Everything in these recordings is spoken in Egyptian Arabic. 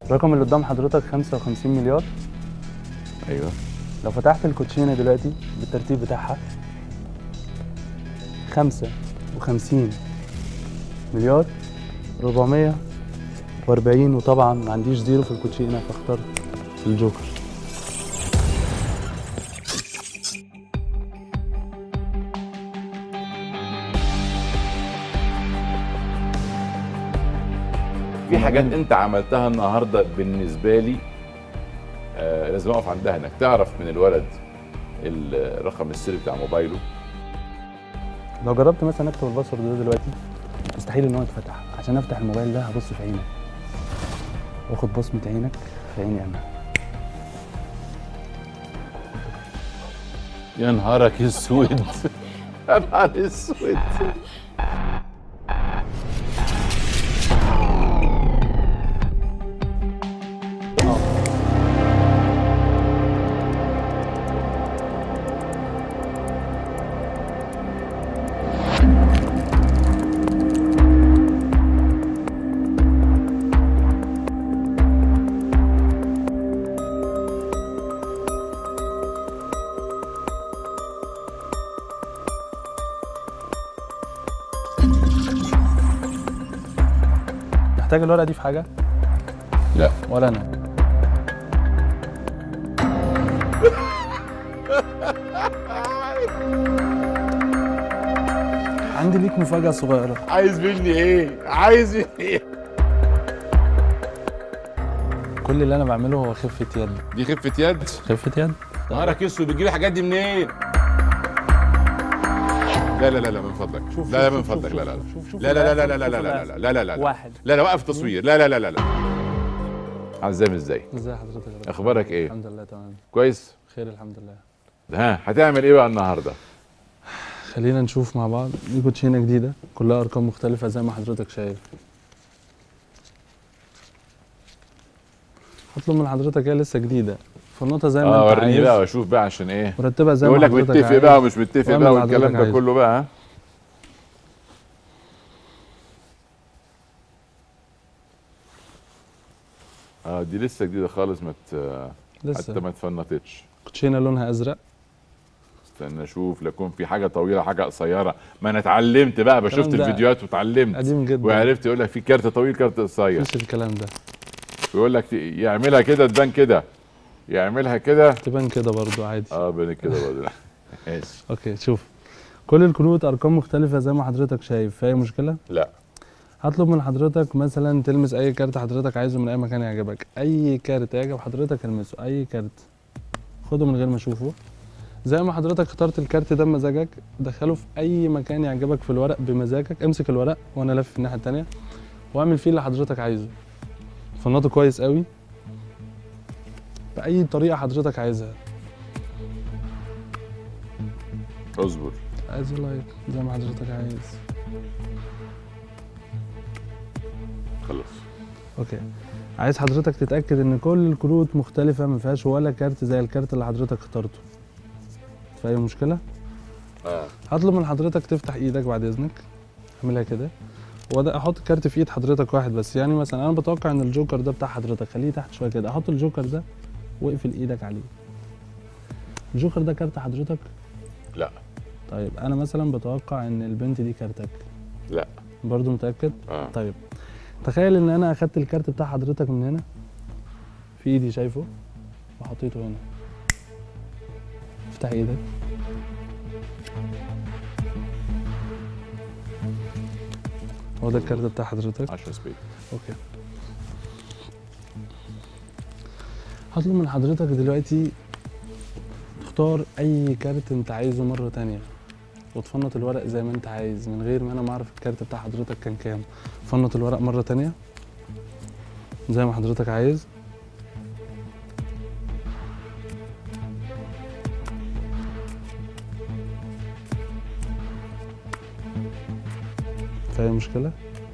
الرقم اللي قدام حضرتك 55 مليار ايوه لو فتحت الكوتشينه دلوقتي بالترتيب بتاعها 55 مليار 440 وطبعا ما عنديش زيرو في الكوتشينه فاخترت الجوكر في حاجات انت عملتها النهارده بالنسبه لي آه لازم اقف عندها انك تعرف من الولد الرقم السري بتاع موبايله لو جربت مثلا اكتب الباسورد ده دلوقتي مستحيل ان هو يتفتح عشان افتح الموبايل ده هبص في عينك واخد بصمه عينك في عيني انا يا نهارك اسود يا نهار اسود محتاج الورقه دي في حاجه لا ولا انا عندي ليك مفاجاه صغيره عايز مني ايه عايز مني ايه كل اللي انا بعمله هو خفه يد دي خفه يد خفه يد نهارك اسود بتجيب الحاجات دي منين لا لا لا لا من فضلك شوف لا لا شوف من شوف فضلك شوف لا لا شوف شوف لا لا لا اللي لا لا لا هيحصل، لا لا لا لا لا لا واحد لا لا وقف تصوير لا لا لا لا لا عزام ازاي ازي حضرتك يا رب؟ اخبارك ايه الحمد لله تمام كويس خير الحمد لله ها هتعمل ايه بقى النهارده خلينا نشوف مع بعض دي كوتشينه جديده كلها ارقام مختلفه زي ما حضرتك شايف هطلب من حضرتك هي لسه جديده فالنقطه زي ما اه انت وريني عايز بقى واشوف بقى عشان ايه مرتبه زي ما يقول لك حضرتك متفق عايز. بقى ومش متفق واعمل بقى اللي والكلام حضرتك ده عايزه. كله بقى ها اه دي لسه جديده خالص ما ت- حتى لسه ما اتفنطتش كوتشينه لونها ازرق استنى اشوف لا يكون في حاجه طويله حاجه قصيره ما انا اتعلمت بقى بقى الكلام شفت ده الفيديوهات واتعلمت قديم جدا وعرفت يقول لك في كارت طويل كارت قصير مش الكلام ده ويقول لك يعملها كده تبان كده يعملها كده تبان كده برضو عادي اه بين كده برضه ماشي اوكي شوف كل الكروت ارقام مختلفه زي ما حضرتك شايف في اي مشكله لا هطلب من حضرتك مثلا تلمس اي كارت حضرتك عايزه من اي مكان يعجبك اي كارت يعجب حضرتك المسه اي كارت خده من غير ما اشوفه زي ما حضرتك اخترت الكارت ده بمزاجك دخله في اي مكان يعجبك في الورق بمزاجك امسك الورق وانا لف الناحيه التانية واعمل فيه اللي حضرتك عايزه فنطه كويس قوي باي طريقه حضرتك عايزها اصبر as you like زي ما حضرتك عايز خلص اوكي عايز حضرتك تتاكد ان كل الكروت مختلفه ما فيهاش ولا كارت زي الكارت اللي حضرتك اخترته في اي مشكله اه هطلب من حضرتك تفتح ايدك بعد اذنك اعملها كده وده احط كارت في ايد حضرتك واحد بس يعني مثلا انا بتوقع ان الجوكر ده بتاع حضرتك خليه تحت شويه كده احط الجوكر ده واقفل ايدك عليه الجوكر ده كارت حضرتك لا طيب انا مثلا بتوقع ان البنت دي كارتك لا برضو متاكد اه طيب تخيل ان انا اخدت الكارت بتاع حضرتك من هنا في ايدي شايفه وحطيته هنا افتح ايدك هو ده الكارت بتاع حضرتك 10 سبيد اوكي هطلب من حضرتك دلوقتي تختار اي كارت انت عايزه مره تانية وتفنط الورق زي ما انت عايز من غير ما انا ما اعرف الكارت بتاع حضرتك كان كام فنط الورق مره تانية زي ما حضرتك عايز في اي مشكله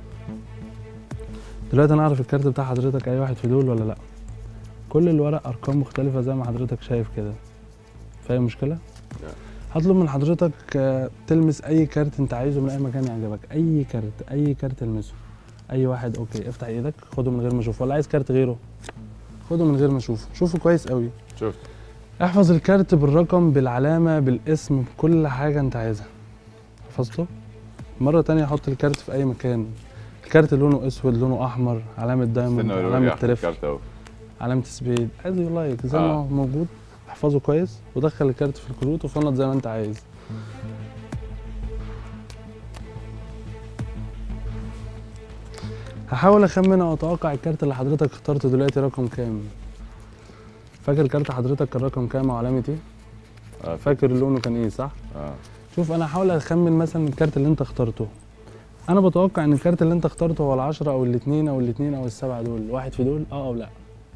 دلوقتي انا اعرف الكارت بتاع حضرتك اي واحد في دول ولا لا كل الورق ارقام مختلفه زي ما حضرتك شايف كده في اي مشكله لا. هطلب من حضرتك آه، تلمس اي كارت انت عايزه من اي مكان يعجبك اي كارت اي كارت المسه اي واحد اوكي افتح ايدك خده من غير ما اشوفه ولا عايز كارت غيره خده من غير ما اشوفه شوفه كويس قوي شفت احفظ الكارت بالرقم بالعلامة بالاسم بكل حاجة انت عايزها حفظته مرة تانية حط الكارت في اي مكان الكارت لونه اسود لونه احمر علامة دايموند استنى علامة علامة تريفل الكارت اهو علامة سبيد از يو لايك زي ما آه. هو موجود احفظه كويس ودخل الكارت في الكروت وفنط زي ما انت عايز هحاول اخمن او اتوقع الكارت اللي حضرتك اخترته دلوقتي رقم كام فاكر كارت حضرتك كان رقم كام وعلامة ايه اه فاكر لونه كان ايه صح اه شوف انا هحاول اخمن مثلا الكارت اللي انت اخترته انا بتوقع ان الكارت اللي انت اخترته هو العشرة او الاثنين او الاثنين او السبعة دول واحد في دول اه او لا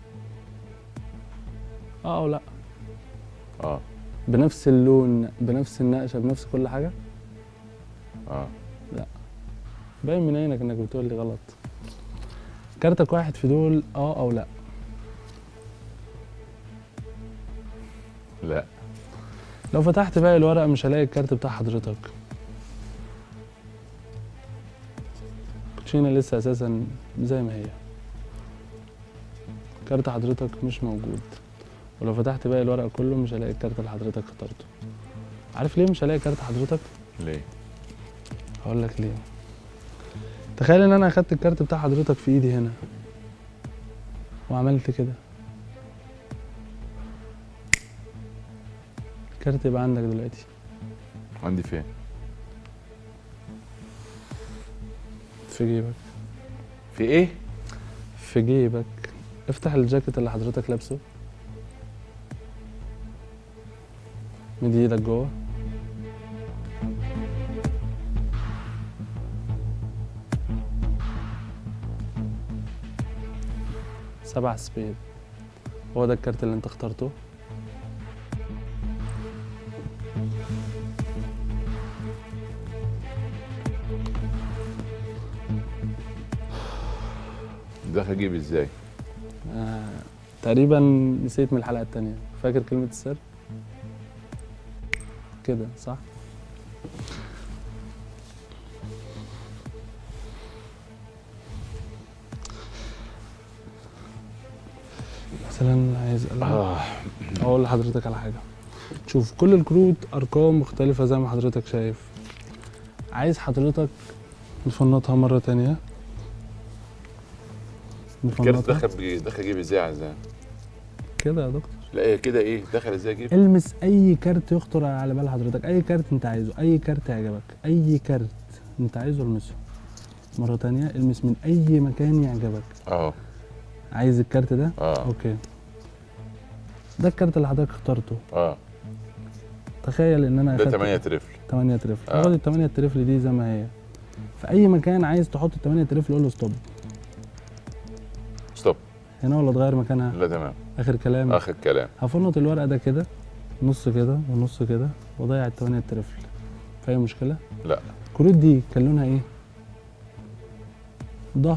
اه او لا اه بنفس اللون بنفس النقشه بنفس كل حاجه اه باين من عينك انك بتقول لي غلط كارتك واحد في دول اه او لا لا لو فتحت باقي الورقه مش هلاقي الكارت بتاع حضرتك كوتشينه لسه اساسا زي ما هي كارت حضرتك مش موجود ولو فتحت باقي الورق كله مش هلاقي الكارت اللي حضرتك اخترته عارف ليه مش هلاقي كارت حضرتك ليه هقول لك ليه تخيل ان انا اخدت الكارت بتاع حضرتك في ايدي هنا وعملت كده الكارت يبقى عندك دلوقتي عندي فين في جيبك في ايه في جيبك افتح الجاكيت اللي حضرتك لابسه مد ايدك جوه سبع سبيد هو ده الكارت اللي انت اخترته ده هجيب ازاي آه تقريبا نسيت من الحلقة التانية فاكر كلمة السر؟ كده صح؟ مثلا عايز أقول اه اقول لحضرتك على حاجه شوف كل الكروت ارقام مختلفه زي ما حضرتك شايف عايز حضرتك نفنطها مره تانية الكارت نفنطها دخل بي- دخل جيب ازاي يا عزام كده يا دكتور لا هي كده ايه دخل ازاي جيب المس اي كارت يخطر على بال حضرتك اي كارت انت عايزه اي كارت يعجبك اي كارت انت عايزه المسه مره تانية المس من اي مكان يعجبك اه عايز الكارت ده اه اوكي ده الكارت اللي حضرتك اخترته اه تخيل ان انا ده اخدت 8 ترفل 8 ترفل آه. خد ال 8 ترفل دي زي ما هي في اي مكان عايز تحط ال 8 ترفل قول له ستوب ستوب هنا ولا تغير مكانها لا تمام اخر كلام اخر كلام هفنط الورقه ده كده نص كده ونص كده واضيع ال 8 ترفل في اي مشكله لا الكروت دي كان لونها ايه ظهر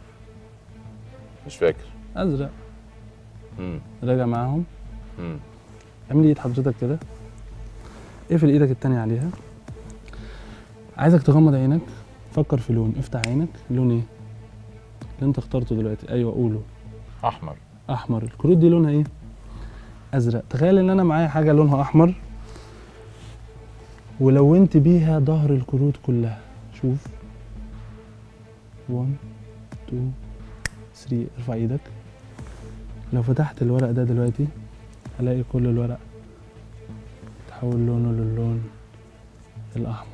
مش فاكر ازرق امم راجع معاهم امم اعمل ايد حضرتك كده اقفل ايدك التانية عليها عايزك تغمض عينك فكر في لون افتح عينك لون ايه اللي انت اخترته دلوقتي ايوه قوله احمر احمر الكروت دي لونها ايه ازرق تخيل ان انا معايا حاجه لونها احمر ولونت بيها ظهر الكروت كلها شوف 1 2 3 ارفع ايدك لو فتحت الورق ده دلوقتي هلاقي كل الورق تحول لونه للون الاحمر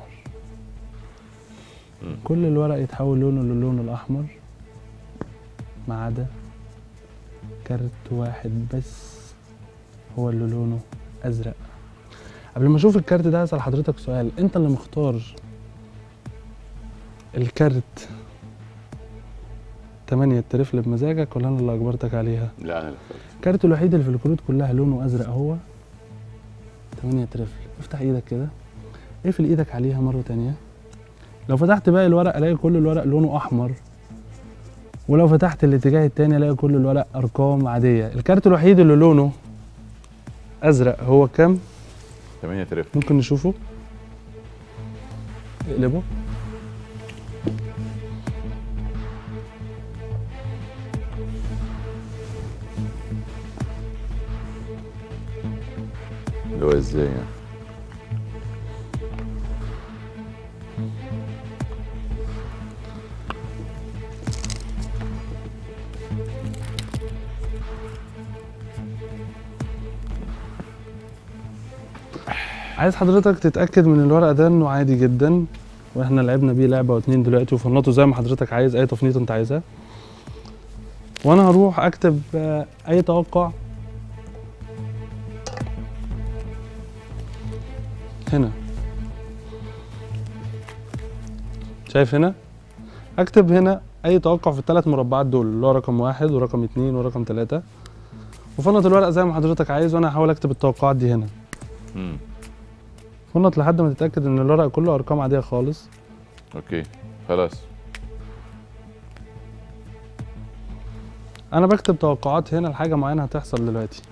مم. كل الورق يتحول لونه للون الاحمر ما عدا كارت واحد بس هو اللي لونه ازرق قبل ما اشوف الكارت ده هسال حضرتك سؤال انت اللي مختار الكارت تمانية ترفل بمزاجك ولا انا اللي اجبرتك عليها لا انا اللي اخترت الكارت الوحيد اللي في الكروت كلها لونه ازرق هو تمانية ترفل افتح ايدك كده اقفل ايدك عليها مرة تانية لو فتحت باقي الورق الاقي كل الورق لونه احمر ولو فتحت الاتجاه التاني الاقي كل الورق ارقام عادية الكارت الوحيد اللي لونه ازرق هو كام 8 ترفل ممكن نشوفه اقلبه محتوى ازاي يعني عايز حضرتك تتاكد من الورق ده انه عادي جدا واحنا لعبنا بيه لعبه واتنين دلوقتي وفنطه زي ما حضرتك عايز اي تفنيط انت عايزها وانا هروح اكتب آه، اي توقع هنا شايف هنا اكتب هنا اي توقع في الثلاث مربعات دول اللي هو رقم واحد ورقم اتنين ورقم تلاتة وفنط الورق زي ما حضرتك عايز وانا هحاول اكتب التوقعات دي هنا مم. فنط لحد ما تتاكد ان الورق كله ارقام عاديه خالص اوكي خلاص انا بكتب توقعات هنا لحاجه معينه هتحصل دلوقتي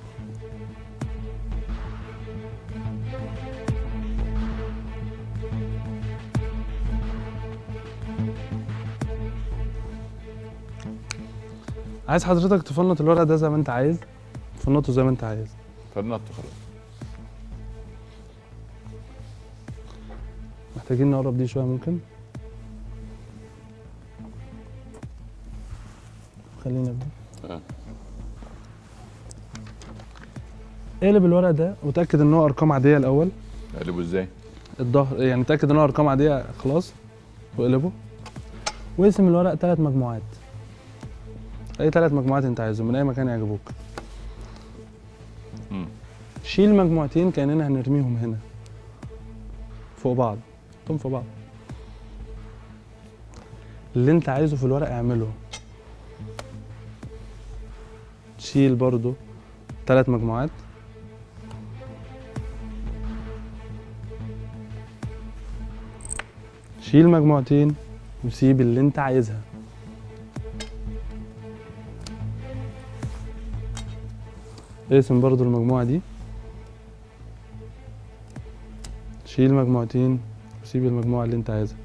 عايز حضرتك تفنط الورق ده زي ما انت عايز فنطه زي ما انت عايز فنطت خلاص محتاجين نقرب دي شويه ممكن خلينا نبدا آه. اقلب الورق ده وتاكد ان هو ارقام عاديه الاول اقلبه ازاي الظهر يعني تاكد ان هو ارقام عاديه خلاص واقلبه واقسم الورق ثلاث مجموعات اي ثلاث مجموعات انت عايزهم من اي مكان يعجبوك مم. شيل مجموعتين كاننا هنرميهم هنا فوق بعض حطهم فوق بعض اللي انت عايزه في الورق اعمله شيل برضو ثلاث مجموعات شيل مجموعتين وسيب اللي انت عايزها اقسم برضو المجموعة دي شيل مجموعتين وسيب المجموعة اللي انت عايزها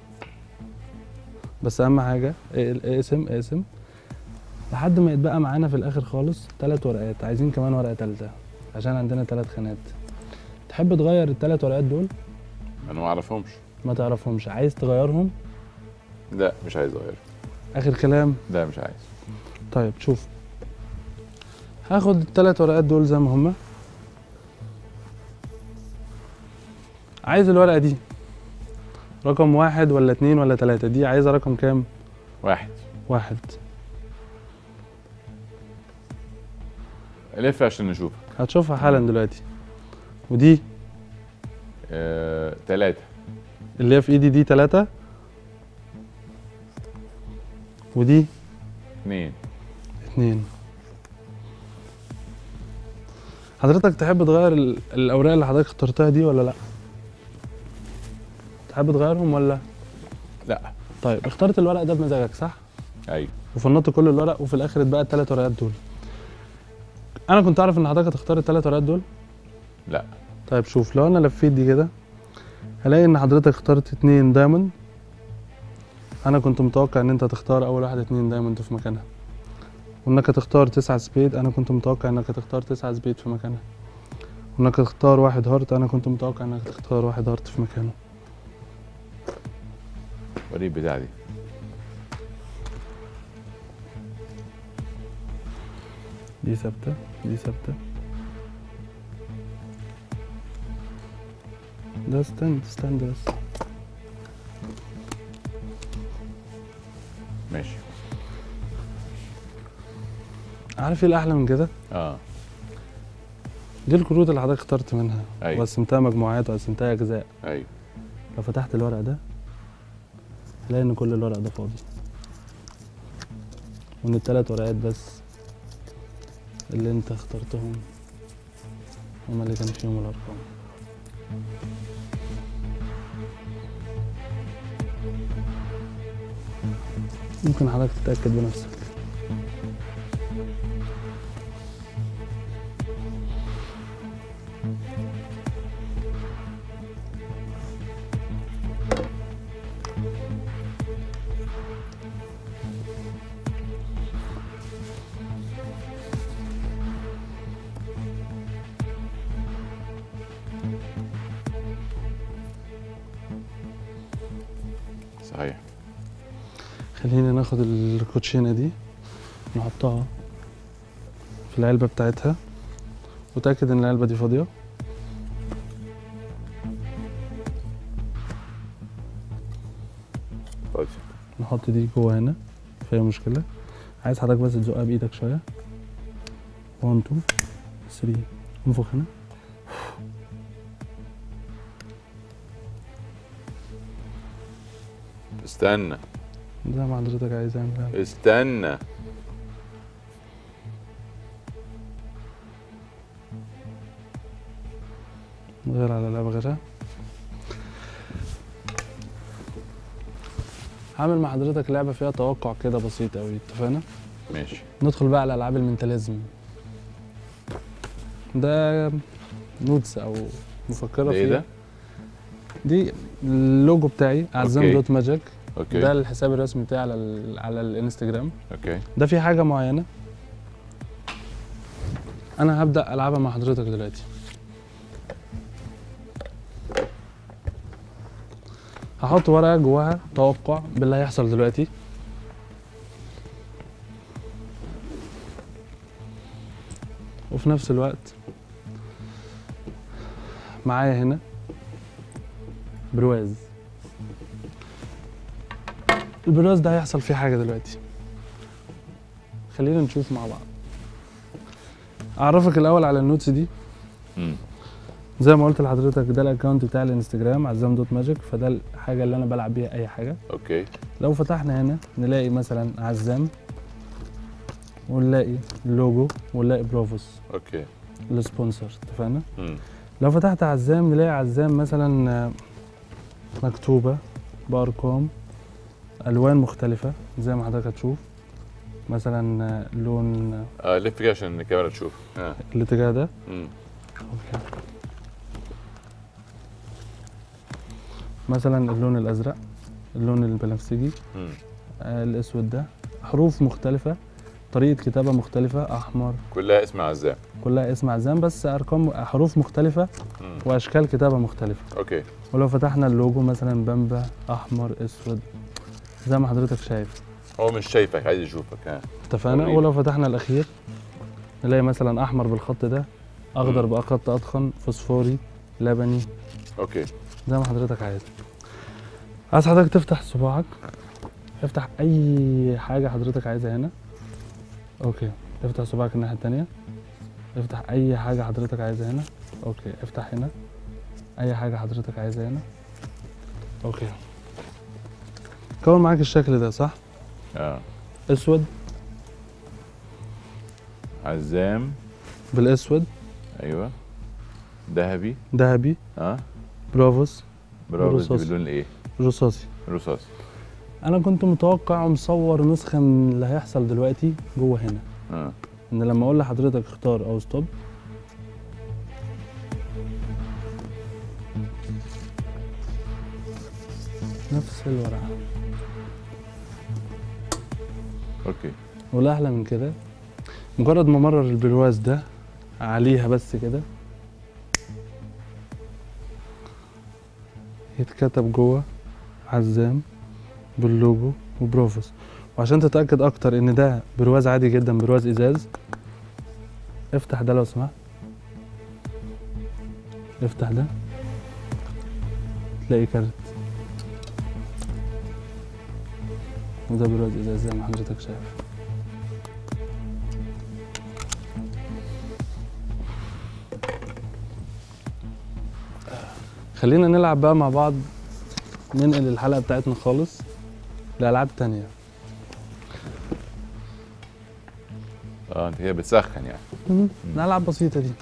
بس اهم حاجة اقل- اقسم اقسم لحد ما يتبقى معانا في الاخر خالص تلات ورقات عايزين كمان ورقة تالتة عشان عندنا تلات خانات تحب تغير التلات ورقات دول انا ما اعرفهمش ما تعرفهمش عايز تغيرهم لا مش عايز اغير اخر كلام لا مش عايز طيب شوف هاخد التلات ورقات دول زي ما هما عايز الورقة دي رقم واحد ولا اتنين ولا تلاتة دي عايزة رقم كام؟ واحد واحد لف عشان نشوف هتشوفها حالا دلوقتي ودي آه، تلاتة اللي هي في ايدي دي تلاتة ودي اتنين اتنين حضرتك تحب تغير ال- الاوراق اللي حضرتك اخترتها دي ولا لا تحب تغيرهم ولا لا طيب اخترت الورق ده بمزاجك صح ايوه وفنطت كل الورق وفي الاخر اتبقى الثلاث ورقات دول انا كنت اعرف ان حضرتك هتختار الثلاث ورقات دول لا طيب شوف لو انا لفيت دي كده هلاقي ان حضرتك اخترت اتنين دايموند انا كنت متوقع ان انت هتختار اول واحد اتنين دايموند في مكانها وانك هتختار تسعة سبيد انا كنت متوقع انك هتختار تسعة سبيد في مكانها وانك هتختار واحد هارت انا كنت متوقع انك هتختار واحد هارت في مكانه وريني البتاع دي دي ثابتة دي ثابتة ده ستاند ستاند بس ماشي عارف ايه الاحلى من كده اه دي الكروت اللي حضرتك اخترت منها أيوة. وقسمتها مجموعات وقسمتها اجزاء ايوه لو فتحت الورق ده هتلاقي ان كل الورق ده فاضي وان التلات ورقات بس اللي انت اخترتهم هما اللي كان فيهم الارقام ممكن حضرتك تتأكد بنفسك خلينا ناخد الكوتشينه دي نحطها في العلبه بتاعتها وتاكد ان العلبه دي فاضيه طيب نحط دي جوه هنا فيها مشكله عايز حضرتك بس تزقها بايدك شويه 1 2 3 انفخ هنا استنى زي ما حضرتك عايز اعمل استنى غير على لعبة غيرها هعمل مع حضرتك لعبة فيها توقع كده بسيط أوي اتفقنا؟ ماشي ندخل بقى على ألعاب المنتاليزم ده نوتس أو مفكرة ده ايه فيها ده؟ دي اللوجو بتاعي عزام أوكي. دوت ماجيك اوكي ده الحساب الرسمي بتاعي على ال على الانستجرام اوكي ده في حاجة معينة أنا هبدأ ألعبها مع حضرتك دلوقتي هحط ورقة جواها توقع باللي هيحصل دلوقتي وفي نفس الوقت معايا هنا برواز البرواز ده هيحصل فيه حاجة دلوقتي خلينا نشوف مع بعض اعرفك الاول على النوتس دي مم. زي ما قلت لحضرتك ده الاكونت بتاع الانستجرام عزام دوت ماجيك فده الحاجه اللي انا بلعب بيها اي حاجه اوكي لو فتحنا هنا نلاقي مثلا عزام ونلاقي اللوجو ونلاقي بروفوس اوكي السبونسر اتفقنا مم. لو فتحت عزام نلاقي عزام مثلا آه، مكتوبه بارقام الوان مختلفه زي ما حضرتك هتشوف مثلا آه، لون آه، اه لف كده عشان الكاميرا تشوف اه الاتجاه ده مم. أوكي. مثلا اللون الازرق اللون البنفسجي مم. آه الاسود ده حروف مختلفه طريقه كتابه مختلفه احمر كلها اسم عزام كلها اسم عزام بس ارقام حروف مختلفه مم. واشكال كتابه مختلفه اوكي ولو فتحنا اللوجو مثلا بامبا احمر اسود زي ما حضرتك شايف هو مش شايفك عايز يشوفك ها اتفقنا وريني. ولو فتحنا الاخير نلاقي مثلا احمر بالخط ده اخضر مم. بخط ادخن فوسفوري لبني اوكي زي ما حضرتك عايز عايز حضرتك تفتح صباعك افتح اي حاجه حضرتك عايزها هنا اوكي افتح صباعك الناحيه التانية افتح اي حاجه حضرتك عايزها هنا اوكي افتح هنا اي حاجه حضرتك عايزها هنا اوكي كون معاك الشكل ده صح اه اسود عزام بالاسود ايوه ذهبي ذهبي اه برافوس برافو دي رصاصي. باللون الايه رصاصي رصاصي انا كنت متوقع ومصور نسخه من اللي هيحصل دلوقتي جوه هنا اه ان لما اقول لحضرتك اختار او ستوب نفس الورقه اوكي ولا احلى من كده مجرد ما مرر البرواز ده عليها بس كده يتكتب جوه عزام باللوجو وبروفوس وعشان تتأكد أكتر إن ده برواز عادي جدا برواز إزاز افتح ده لو سمحت افتح ده تلاقي كارت وده برواز إزاز زي ما حضرتك شايف خلينا نلعب بقى مع بعض ننقل الحلقة بتاعتنا خالص لألعاب تانية اه انت هي بتسخن يعني الألعاب بسيطة دي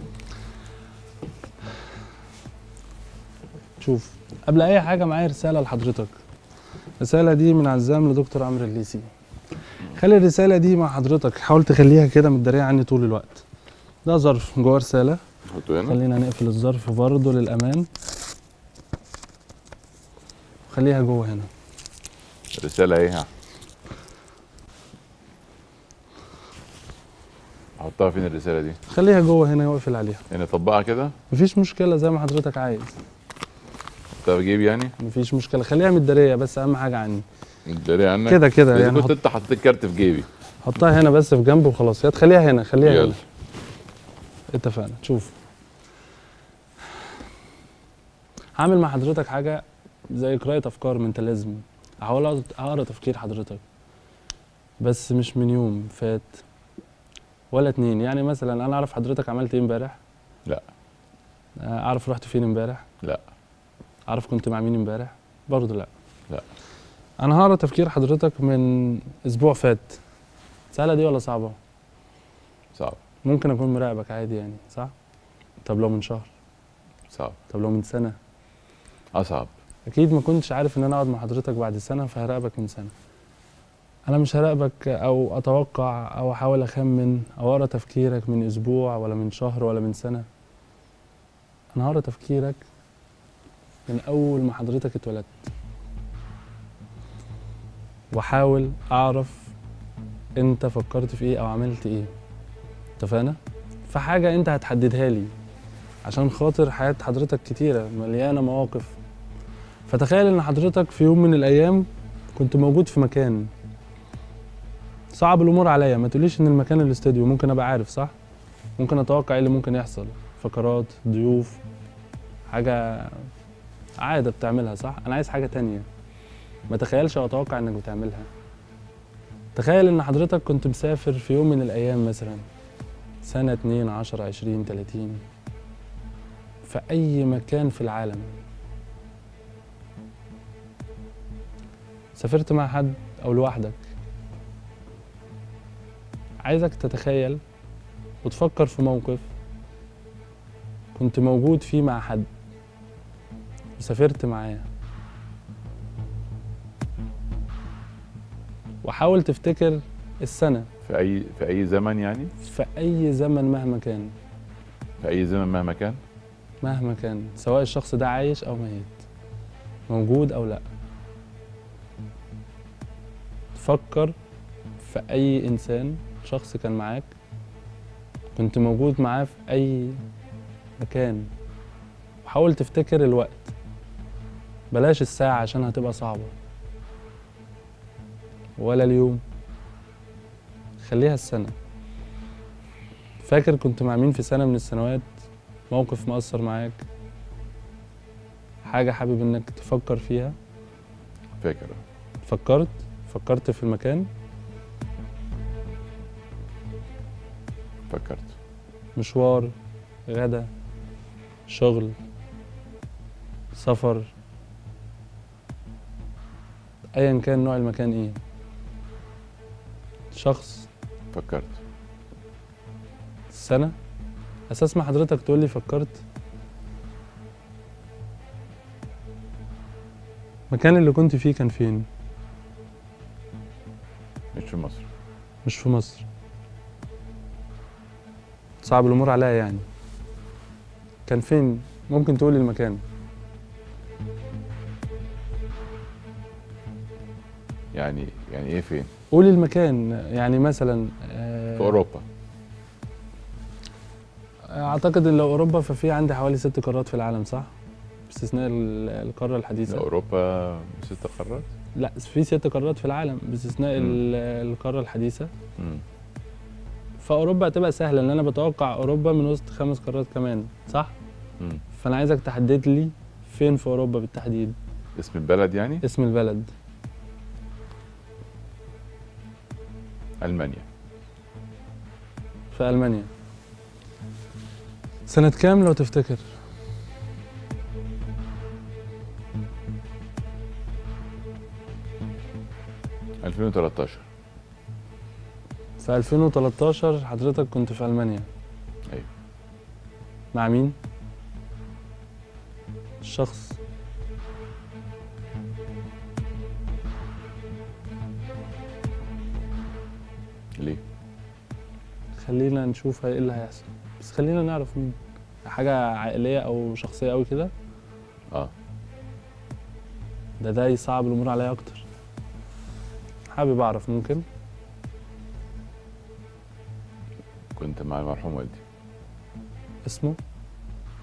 شوف قبل أي حاجة معايا رسالة لحضرتك الرسالة دي من عزام لدكتور عمرو الليسي خلي الرسالة دي مع حضرتك حاول تخليها كده متدارية عني طول الوقت ده ظرف جوه رسالة حطه هنا خلينا نقفل الظرف برضه للأمان خليها جوه هنا الرساله ايه ها احطها فين الرساله دي خليها جوه هنا واقفل عليها هنا طبقها كده مفيش مشكلة زي ما حضرتك عايز احطها في جيبي يعني مفيش مشكلة خليها متدارية بس أهم حاجة عني داري عنك كده كده يعني يعني كنت حط- انت حطيت الكارت في جيبي حطها هنا بس في جنب وخلاص يا تخليها هنا خليها يلا هنا اتفقنا شوف هعمل مع حضرتك حاجة زي قراءة أفكار منتاليزم هحاول أقرا- أقرا تفكير حضرتك بس مش من يوم فات ولا اتنين يعني مثلا أنا أعرف حضرتك عملت إيه امبارح لا. آه، أعرف رحت فين امبارح لا. أعرف كنت مع مين امبارح برضه لا لا. أنا هقرا تفكير حضرتك من أسبوع فات سهلة دي ولا صعبة؟ صعب ممكن اكون مراقبك عادي يعني صح طب لو من شهر صعب طب لو من سنه اصعب اكيد ما كنتش عارف ان انا اقعد مع حضرتك بعد سنه فهراقبك من سنه انا مش هراقبك او اتوقع او احاول اخمن او اقرا تفكيرك من اسبوع ولا من شهر ولا من سنه انا هقرا تفكيرك من اول ما حضرتك اتولدت واحاول اعرف انت فكرت في ايه او عملت ايه اتفقنا في حاجه انت هتحددها لي عشان خاطر حياه حضرتك كتيره مليانه مواقف فتخيل ان حضرتك في يوم من الايام كنت موجود في مكان صعب الامور عليا ما تقوليش ان المكان الاستوديو ممكن ابقى عارف صح ممكن اتوقع ايه اللي ممكن يحصل فقرات ضيوف حاجه عاده بتعملها صح انا عايز حاجه تانية ما تخيلش او اتوقع انك بتعملها تخيل ان حضرتك كنت مسافر في يوم من الايام مثلا سنة اتنين عشرة عشرين تلاتين في أي مكان في العالم سافرت مع حد أو لوحدك عايزك تتخيل وتفكر في موقف كنت موجود فيه مع حد وسافرت معاه وحاول تفتكر السنة في اي في اي زمن يعني في أي زمن مهما كان في اي زمن مهما كان مهما كان سواء الشخص ده عايش أو ميت موجود أو لأ تفكر في أي إنسان شخص كان معاك كنت موجود معاه في أي مكان وحاول تفتكر الوقت بلاش الساعة عشان هتبقى صعبة ولا اليوم خليها السنة فاكر كنت مع مين في سنة من السنوات موقف مؤثر معاك حاجة حابب انك تفكر فيها فاكر فكرت فكرت في المكان فكرت مشوار غدا شغل سفر ايا كان نوع المكان ايه شخص فكرت سنة اساس ما حضرتك تقول لي فكرت المكان اللي كنت فيه كان فين مش في مصر مش في مصر صعب الامور عليا يعني كان فين ممكن تقولي المكان يعني يعني ايه فين قولي المكان يعني مثلا آه، في اوروبا اعتقد ان لو اوروبا ففي عندي حوالي ست قارات في العالم صح باستثناء ال- القاره الحديثه اوروبا ست قارات لا في ست قارات في العالم باستثناء مم. ال- القاره الحديثه مم. فاوروبا هتبقى سهله لان انا بتوقع اوروبا من وسط خمس قارات كمان صح مم. فانا عايزك تحدد لي فين في اوروبا بالتحديد اسم البلد يعني اسم البلد المانيا في المانيا سنه كام لو تفتكر 2013 في 2013 حضرتك كنت في المانيا ايوه مع مين الشخص ليه خلينا نشوف ايه اللي هيحصل بس خلينا نعرف مين حاجة عائلية أو شخصية أوي كده اه ده ده يصعب الأمور عليا أكتر حابب أعرف ممكن كنت مع المرحوم والدي اسمه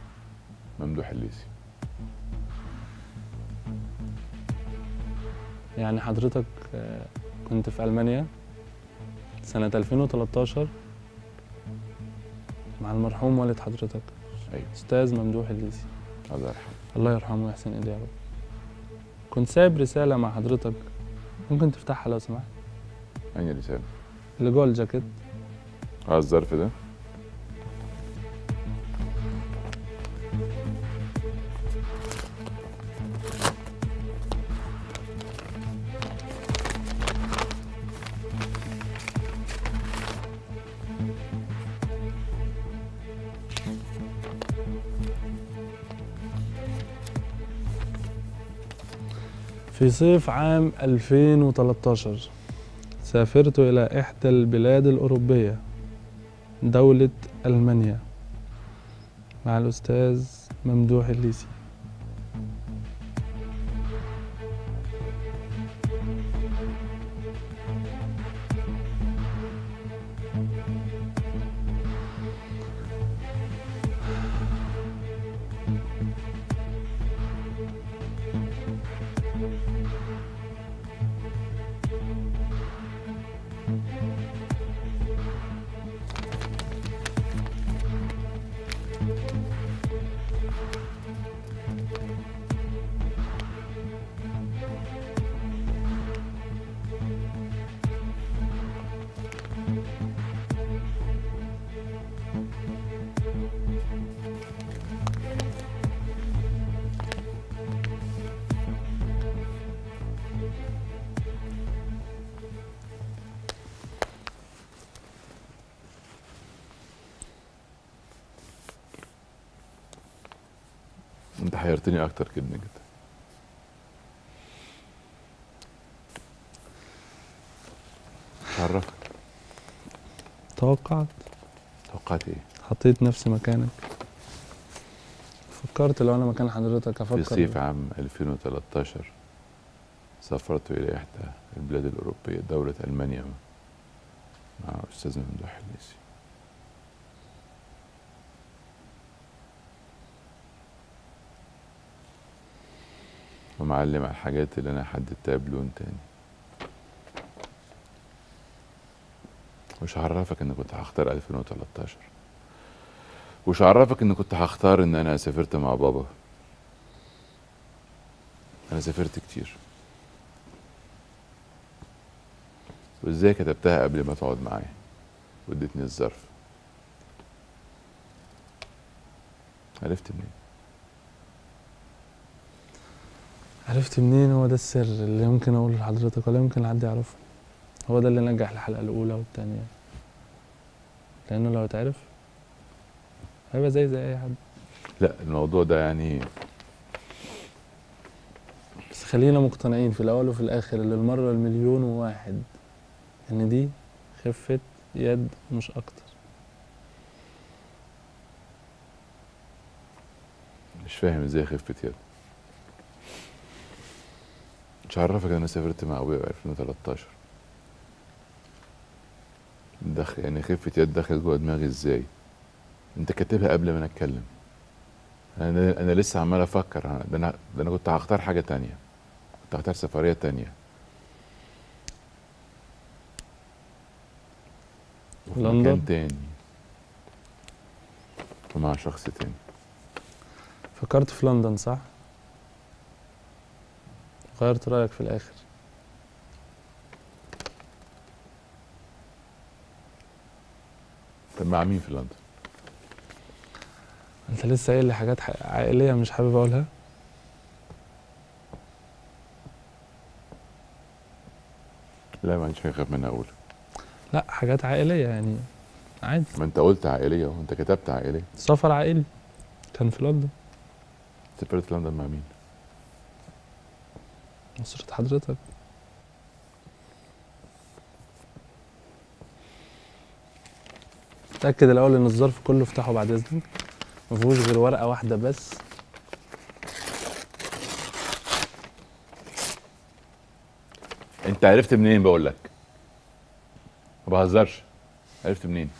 ممدوح الليثي يعني حضرتك آه، كنت في ألمانيا سنة 2013 مع المرحوم والد حضرتك ايوه أستاذ ممدوح الليثي الله يرحمه الله يرحمه ويحسن إيديه يا رب كنت سايب رسالة مع حضرتك ممكن تفتحها لو سمحت انهي رساله اللي جوه الجاكيت اه الظرف ده في صيف عام 2013 سافرت إلى إحدى البلاد الأوروبية دولة ألمانيا مع الأستاذ ممدوح الليثي انت حيرتني اكتر كده كده مش عرفك توقعت توقعت ايه حطيت نفسي مكانك فكرت لو أنا مكان حضرتك في أفكر صيف عام 2013 سافرت إلى إحدى البلاد الأوروبية دولة ألمانيا مع أستاذ ممدوح الليثي ومعلم على الحاجات اللي أنا حددتها بلون تاني مش هعرفك إن كنت هختار 2013 وش عرفك إن كنت هختار إن أنا سافرت مع بابا أنا سافرت كتير وإزاي كتبتها قبل ما تقعد معايا واديتني الظرف عرفت منين عرفت منين هو ده السر اللي يمكن أقوله لحضرتك ولا يمكن حد يعرفه هو ده اللي نجح الحلقة الأولى والتانية لأنه لو اتعرف هيبقى زي زي أي حد لا الموضوع ده يعني بس خلينا مقتنعين في الأول وفي الآخر للمرة المليون وواحد إن دي خفة يد مش أكتر مش فاهم ازاي خفة يد مش عرفك ان انا سافرت مع ابويا 2013 دخل يعني خفة يد دخلت جوه دماغي ازاي انت كاتبها قبل ما انا اتكلم انا انا لسه عمال افكر أنا- ده انا ده انا كنت هختار حاجة تانية كنت هختار سفرية تانية وفي لندن؟ مكان تاني ومع شخص تاني فكرت في لندن صح؟ غيرت رأيك في الآخر طب مع مين في لندن؟ أنت لسه قايل لي حاجات ح- عائلية مش حابب أقولها لا ما عنديش حاجة اخاف منها اقول لا حاجات عائلية يعني عادي ما انت قلت عائلية وانت كتبت عائلية سفر عائلي كان في لندن سافرت لندن مع مين؟ أسرة حضرتك تأكد الأول إن الظرف كله افتحه بعد إذنك مفيهوش غير ورقة واحدة بس انت عرفت منين بقول لك؟ ما بهزرش عرفت منين؟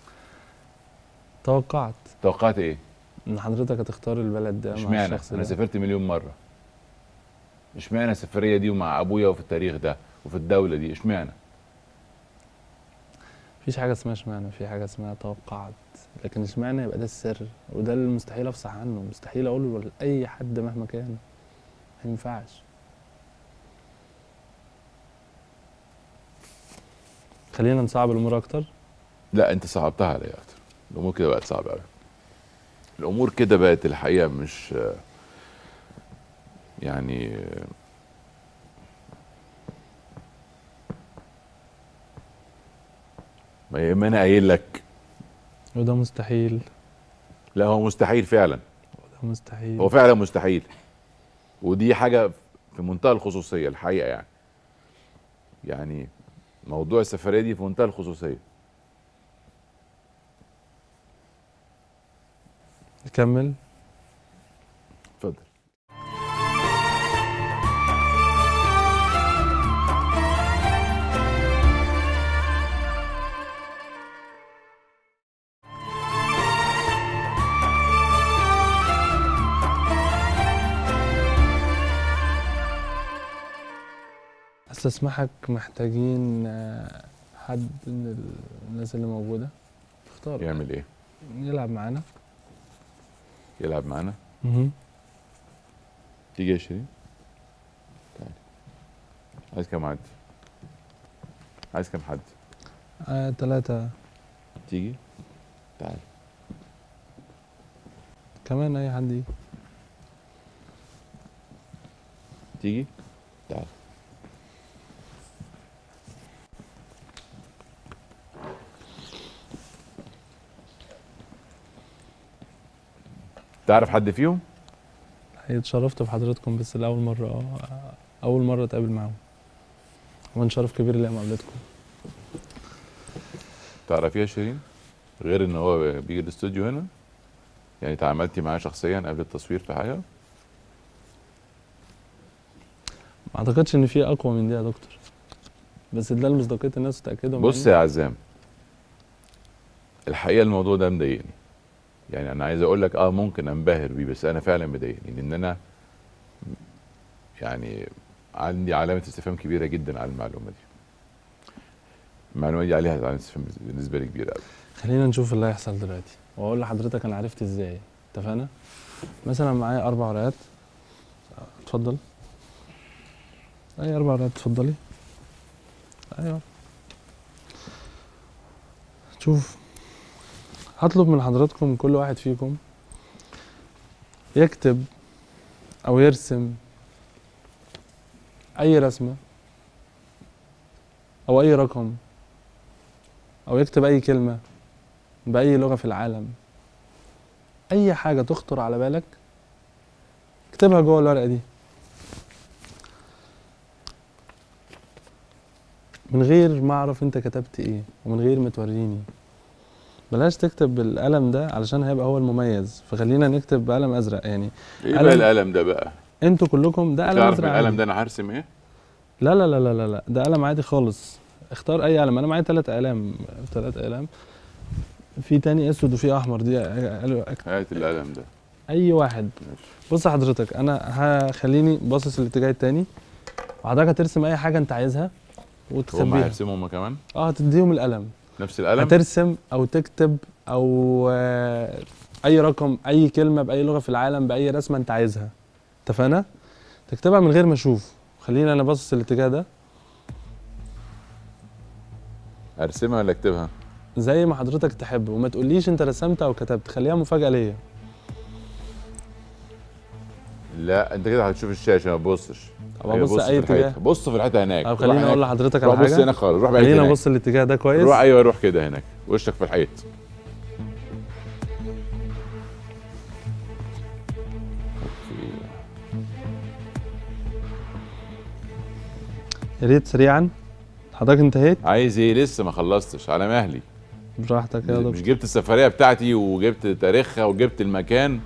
توقعت توقعت ايه؟ إن حضرتك هتختار البلد ده مع اشمعنى؟ الشخص انا ده سافرت مليون مرة اشمعنى السفريه دي ومع ابويا وفي التاريخ ده وفي الدوله دي اشمعنى مفيش حاجه اسمها اشمعنى في حاجه اسمها توقعت لكن اشمعنى يبقى ده السر وده اللي مستحيل افصح عنه مستحيل اقوله لاي حد مهما كان ما ينفعش خلينا نصعب الامور اكتر لا انت صعبتها عليا اكتر الامور كده بقت صعبه قوي الامور كده بقت الحقيقه مش يعني ما ما انا قايل لك وده مستحيل لا هو مستحيل فعلا وده مستحيل هو فعلا مستحيل ودي حاجه في منتهى الخصوصيه الحقيقه يعني يعني موضوع السفريه دي في منتهى الخصوصيه نكمل اتفضل استسمحك محتاجين آه، حد من الناس اللي موجودة اختار يعمل ايه يلعب معانا يلعب معانا مهم. تيجي يا شيرين تعالى عايز كام حد عايز كام حد آه، تلاتة تيجي تعال كمان أي حد يجي تيجي تعال تعرف حد فيهم هي اتشرفت بحضرتكم بس لأول مرة آه، أول مرة أتقابل معاهم ومن شرف كبير لي مقابلتكم تعرفيها يا شيرين غير ان هو بيجي الاستوديو هنا يعني تعاملتي معاه شخصيا قبل التصوير في حاجه ما أعتقدش إن في أقوى من دي يا دكتور بس ده لمصداقية الناس وتأكيدهم بص يعني. يا عزام الحقيقه الموضوع ده مضايقني يعني انا عايز اقول لك اه ممكن انبهر بيه بس انا فعلا مضايقني لان انا يعني عندي علامه استفهام كبيره جدا على المعلومه دي المعلومه دي عليها علامه استفهام بالنسبه لي كبيره قوي خلينا نشوف اللي هيحصل دلوقتي واقول لحضرتك انا عرفت ازاي اتفقنا مثلا معايا اربع ورقات اتفضل اي اربع ورقات اتفضلي ايوه شوف هطلب من حضراتكم كل واحد فيكم يكتب او يرسم اي رسمه او اي رقم او يكتب اي كلمه باي لغه في العالم اي حاجه تخطر على بالك اكتبها جوه الورقه دي من غير ما اعرف انت كتبت ايه ومن غير ما توريني بلاش تكتب بالقلم ده علشان هيبقى هو المميز فخلينا نكتب بقلم ازرق يعني ايه قلم- بقى القلم ده بقى انتوا كلكم ده قلم تعرف ازرق القلم عادي. ده انا هرسم ايه لا لا لا لا لا لا ده قلم عادي خالص اختار اي قلم انا معايا ثلاث اقلام ثلاث اقلام في تاني اسود وفي احمر دي أ- هات القلم ده اي واحد ماشي. بص حضرتك انا هخليني باصص الاتجاه التاني وحضرتك هترسم اي حاجه انت عايزها هم وتخبيها هيرسموا هم كمان اه هتديهم القلم نفس القلم هترسم او تكتب او آه، اي رقم اي كلمه باي لغه في العالم باي رسمه انت عايزها اتفقنا تكتبها من غير ما اشوف خليني انا باصص الاتجاه ده ارسمها ولا اكتبها زي ما حضرتك تحب وما تقوليش انت رسمت او كتبت خليها مفاجاه ليا لا انت كده هتشوف الشاشه ما تبصش طب أيوة، ابص بص اي في الحيطة. اتجاه بص في الحته هناك طب روح خليني هناك. اقول لحضرتك روح على بص حاجه هناك خالص روح بعيد خلينا هناك نبص الاتجاه ده كويس روح ايوه روح كده هناك وشك في الحيط يا ريت سريعا حضرتك انتهيت عايز ايه لسه ما خلصتش على مهلي براحتك يا مش دكتور جبت السفريه بتاعتي وجبت تاريخها وجبت المكان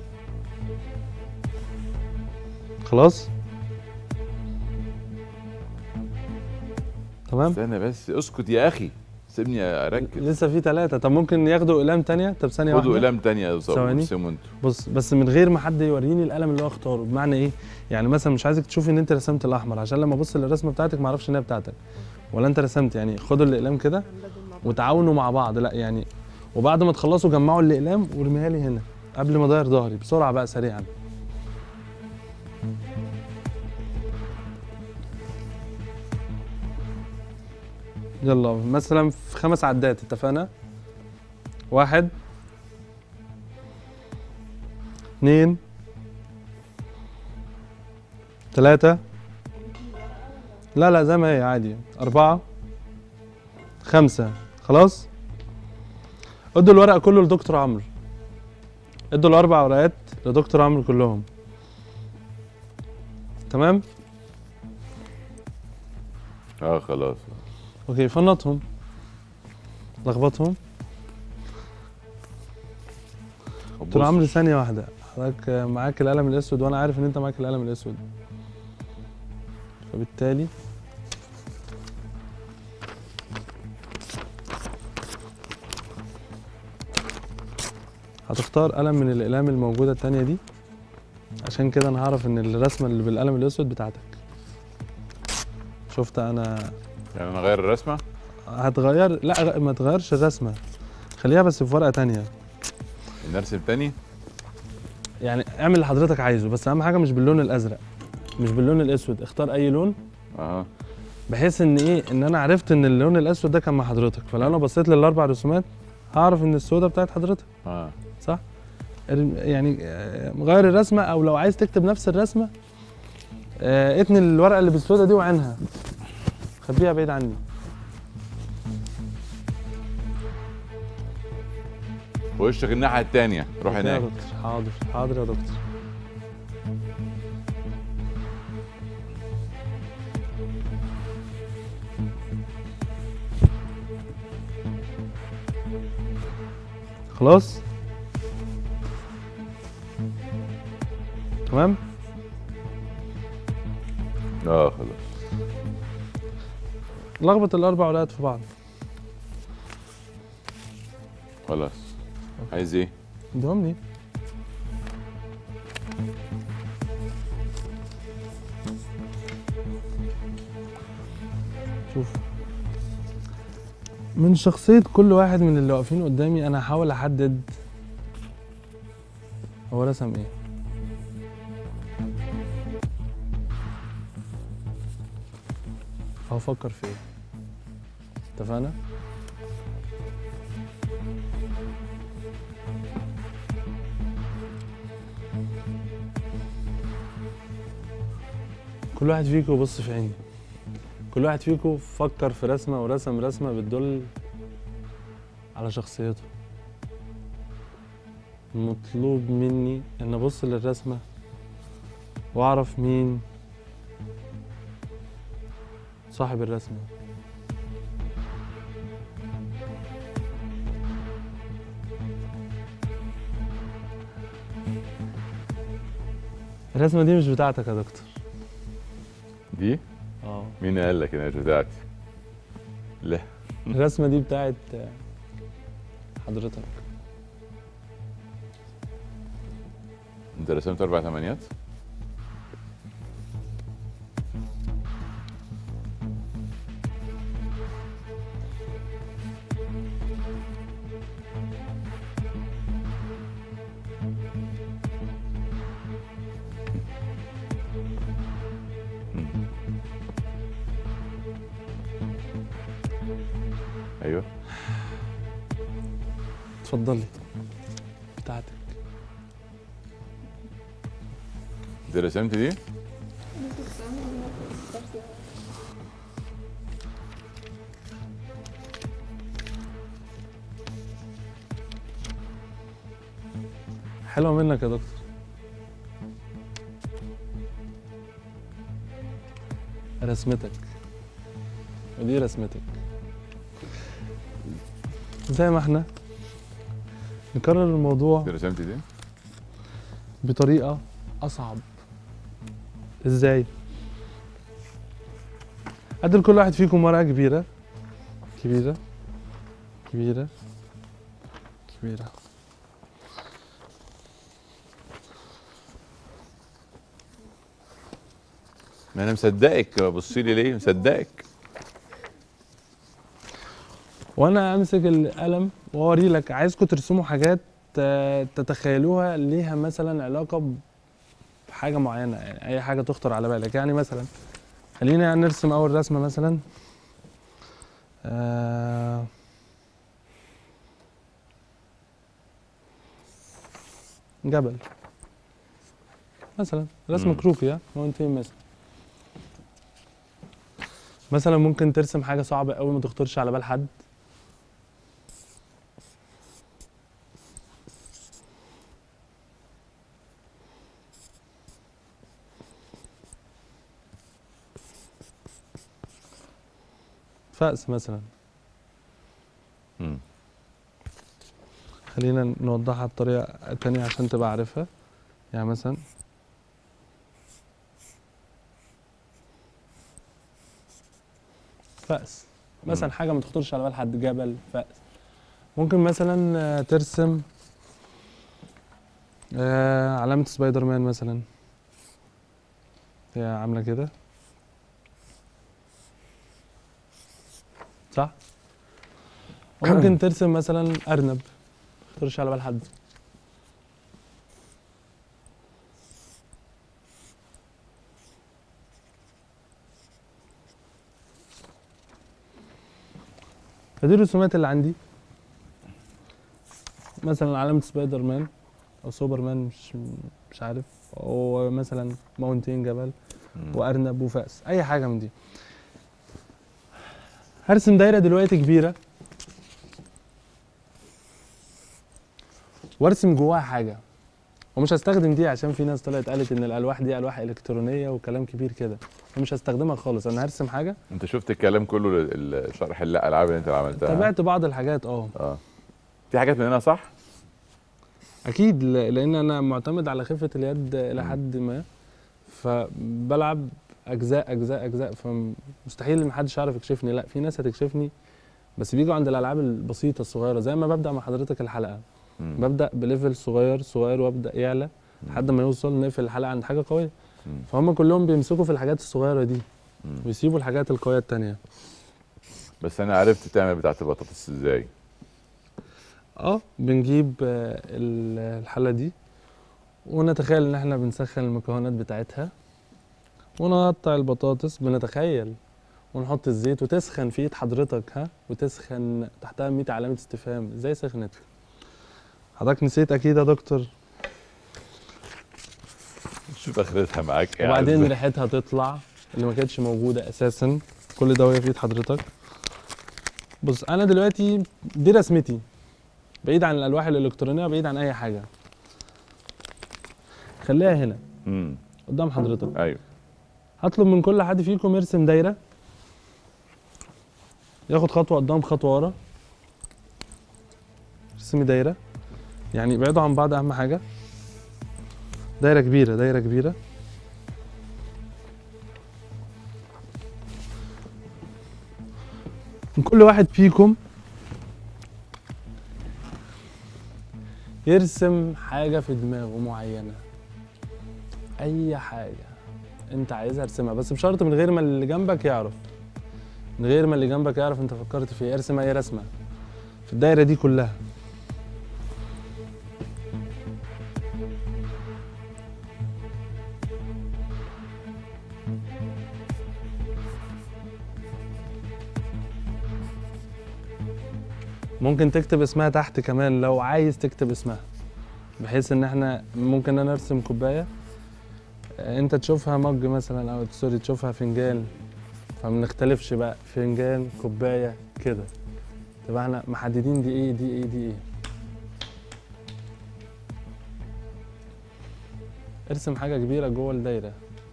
خلاص تمام استنى بس اسكت يا اخي سيبني اركز لسه في ثلاثة طب ممكن ياخدوا اقلام تانية طب ثانية خدوا واحدة اقلام تانية يا ثواني. سيبوا انتوا بص بس من غير ما حد يوريني القلم اللي هو اختاره بمعنى ايه يعني مثلا مش عايزك تشوفي ان انت رسمت الاحمر عشان لما ابص للرسمه بتاعتك ما اعرفش ان هي بتاعتك ولا انت رسمت يعني خدوا الاقلام كده وتعاونوا مع بعض لا يعني وبعد ما تخلصوا جمعوا الاقلام وارميها لي هنا قبل ما اضير ظهري بسرعه بقى سريعا يلا مثلا في خمس عدات اتفقنا واحد اتنين تلاتة لا لا زي ما هي عادي أربعة خمسة خلاص ادوا الورق كله لدكتور عمرو ادوا الأربع ورقات لدكتور عمرو كلهم تمام اه خلاص اوكي فنطهم لخبطهم دكتور عمرو ثانية واحدة حضرتك معاك القلم الأسود وأنا عارف إن أنت معاك القلم الأسود فبالتالي هتختار قلم من الأقلام الموجودة التانية دي عشان كده أنا هعرف إن الرسمة اللي بالقلم الأسود بتاعتك شفت أنا يعني انا اغير الرسمه هتغير لا غ- ما تغيرش الرسمة خليها بس في ورقة تانية نرسم تاني يعني اعمل اللي حضرتك عايزه بس اهم حاجه مش باللون الازرق مش باللون الاسود اختار اي لون اه بحيث ان ايه ان انا عرفت ان اللون الاسود ده كان مع حضرتك فلو انا بصيت للاربع رسومات هعرف ان السودة بتاعت حضرتك اه صح ال- يعني آه، غير الرسمه او لو عايز تكتب نفس الرسمه آه، اتني الورقه اللي بالسودة دي وعينها خبيها بعيد عني وشك الناحيه التانية روح يا هناك دكتور حاضر حاضر يا دكتور خلاص تمام اه خلاص لخبط الاربع ورقات في بعض خلاص عايز ايه ادهم لي شوف من شخصية كل واحد من اللي واقفين قدامي أنا هحاول أحدد هو رسم إيه هو فكر في إيه اتفقنا؟ كل واحد فيكم بص في عيني كل واحد فيكم فكر في رسمة ورسم رسمة بتدل على شخصيته مطلوب مني ان ابص للرسمة واعرف مين صاحب الرسمة الرسمة دي مش بتاعتك يا دكتور دي اه مين قال لك انها مش بتاعتي لا الرسمة دي بتاعت حضرتك انت رسمت اربع ثمانيات ايوه اتفضلي بتاعتك انت رسمت دي حلوة منك يا دكتور رسمتك ودي رسمتك زي ما احنا نكرر الموضوع انت رسمت دي بطريقة أصعب إزاي؟ ادي لكل واحد فيكم ورقه كبيره كبيره كبيره كبيره ما انا مصدقك بصي لي ليه مصدقك وانا امسك القلم واوري لك عايزكم ترسموا حاجات آه، تتخيلوها ليها مثلا علاقه بحاجه معينه يعني اي حاجه تخطر على بالك يعني مثلا خلينا نرسم اول رسمه مثلا آه، جبل مثلا رسم مم. كروكي ها ماونتين مثلا مثلا ممكن ترسم حاجه صعبه قوي ما تخطرش على بال حد فأس مثلا مم. خلينا نوضحها بطريقة تانية عشان تبقى عارفها يعني مثلا فأس مثلا مم. حاجة ما تخطرش على بال حد جبل فأس ممكن مثلا آه، ترسم آه، علامة سبايدر مان مثلا هي عاملة كده صح؟ وممكن ترسم مثلا أرنب ما تخطرش على بال حد فدي الرسومات اللي عندي مثلا علامة سبايدر مان أو سوبر مان مش مش عارف أو مثلا ماونتين جبل مم. وأرنب وفأس أي حاجة من دي هرسم دايرة دلوقتي كبيرة وارسم جواها حاجة ومش هستخدم دي عشان في ناس طلعت قالت ان الالواح دي الواح الكترونيه وكلام كبير كده ومش هستخدمها خالص انا هرسم حاجه انت شفت الكلام كله ال- ال- شرح الالعاب اللي انت عملتها تابعت بعض الحاجات اه اه في حاجات مننا صح اكيد ل- لان انا معتمد على خفه اليد الى مم. حد ما فبلعب اجزاء اجزاء اجزاء فمستحيل ان محدش يعرف يكشفني لا في ناس هتكشفني بس بيجوا عند الالعاب البسيطه الصغيره زي ما ببدا مع حضرتك الحلقه مم. ببدا بليفل صغير صغير وابدا يعلى مم. لحد ما يوصل نقفل الحلقه عند حاجه قويه مم. فهم كلهم بيمسكوا في الحاجات الصغيره دي مم. ويسيبوا الحاجات القويه التانية بس انا عرفت تعمل بتاعه البطاطس ازاي اه بنجيب آه، ال- الحله دي ونتخيل ان احنا بنسخن المكونات بتاعتها ونقطع البطاطس بنتخيل ونحط الزيت وتسخن في ايد حضرتك ها وتسخن تحتها 100 علامه استفهام ازاي سخنت حضرتك نسيت اكيد يا دكتور شوف اخرتها معاك ايه وبعدين عايز- ريحتها تطلع اللي ما كانتش موجوده اساسا كل ده وهي في ايد حضرتك بص انا دلوقتي دي رسمتي بعيد عن الالواح الالكترونيه بعيد عن اي حاجه خليها هنا مم. قدام حضرتك ايوه هطلب من كل حد فيكم يرسم دايره ياخد خطوه قدام خطوه ورا ارسمي دايره يعني ابعدوا عن بعض اهم حاجه دايره كبيره دايره كبيره من كل واحد فيكم يرسم حاجه في دماغه معينه اي حاجه انت عايزها ارسمها بس بشرط من غير ما اللي جنبك يعرف من غير ما اللي جنبك يعرف انت فكرت في ايه ارسم اي رسمه في الدايره دي كلها ممكن تكتب اسمها تحت كمان لو عايز تكتب اسمها بحيث ان احنا ممكن انا ارسم كوبايه انت تشوفها مج مثلا او سوري تشوفها فنجان فما نختلفش بقى فنجان كوبايه كده تبقى احنا محددين دي ايه دي ايه دي ايه ارسم حاجه كبيره جوه الدايره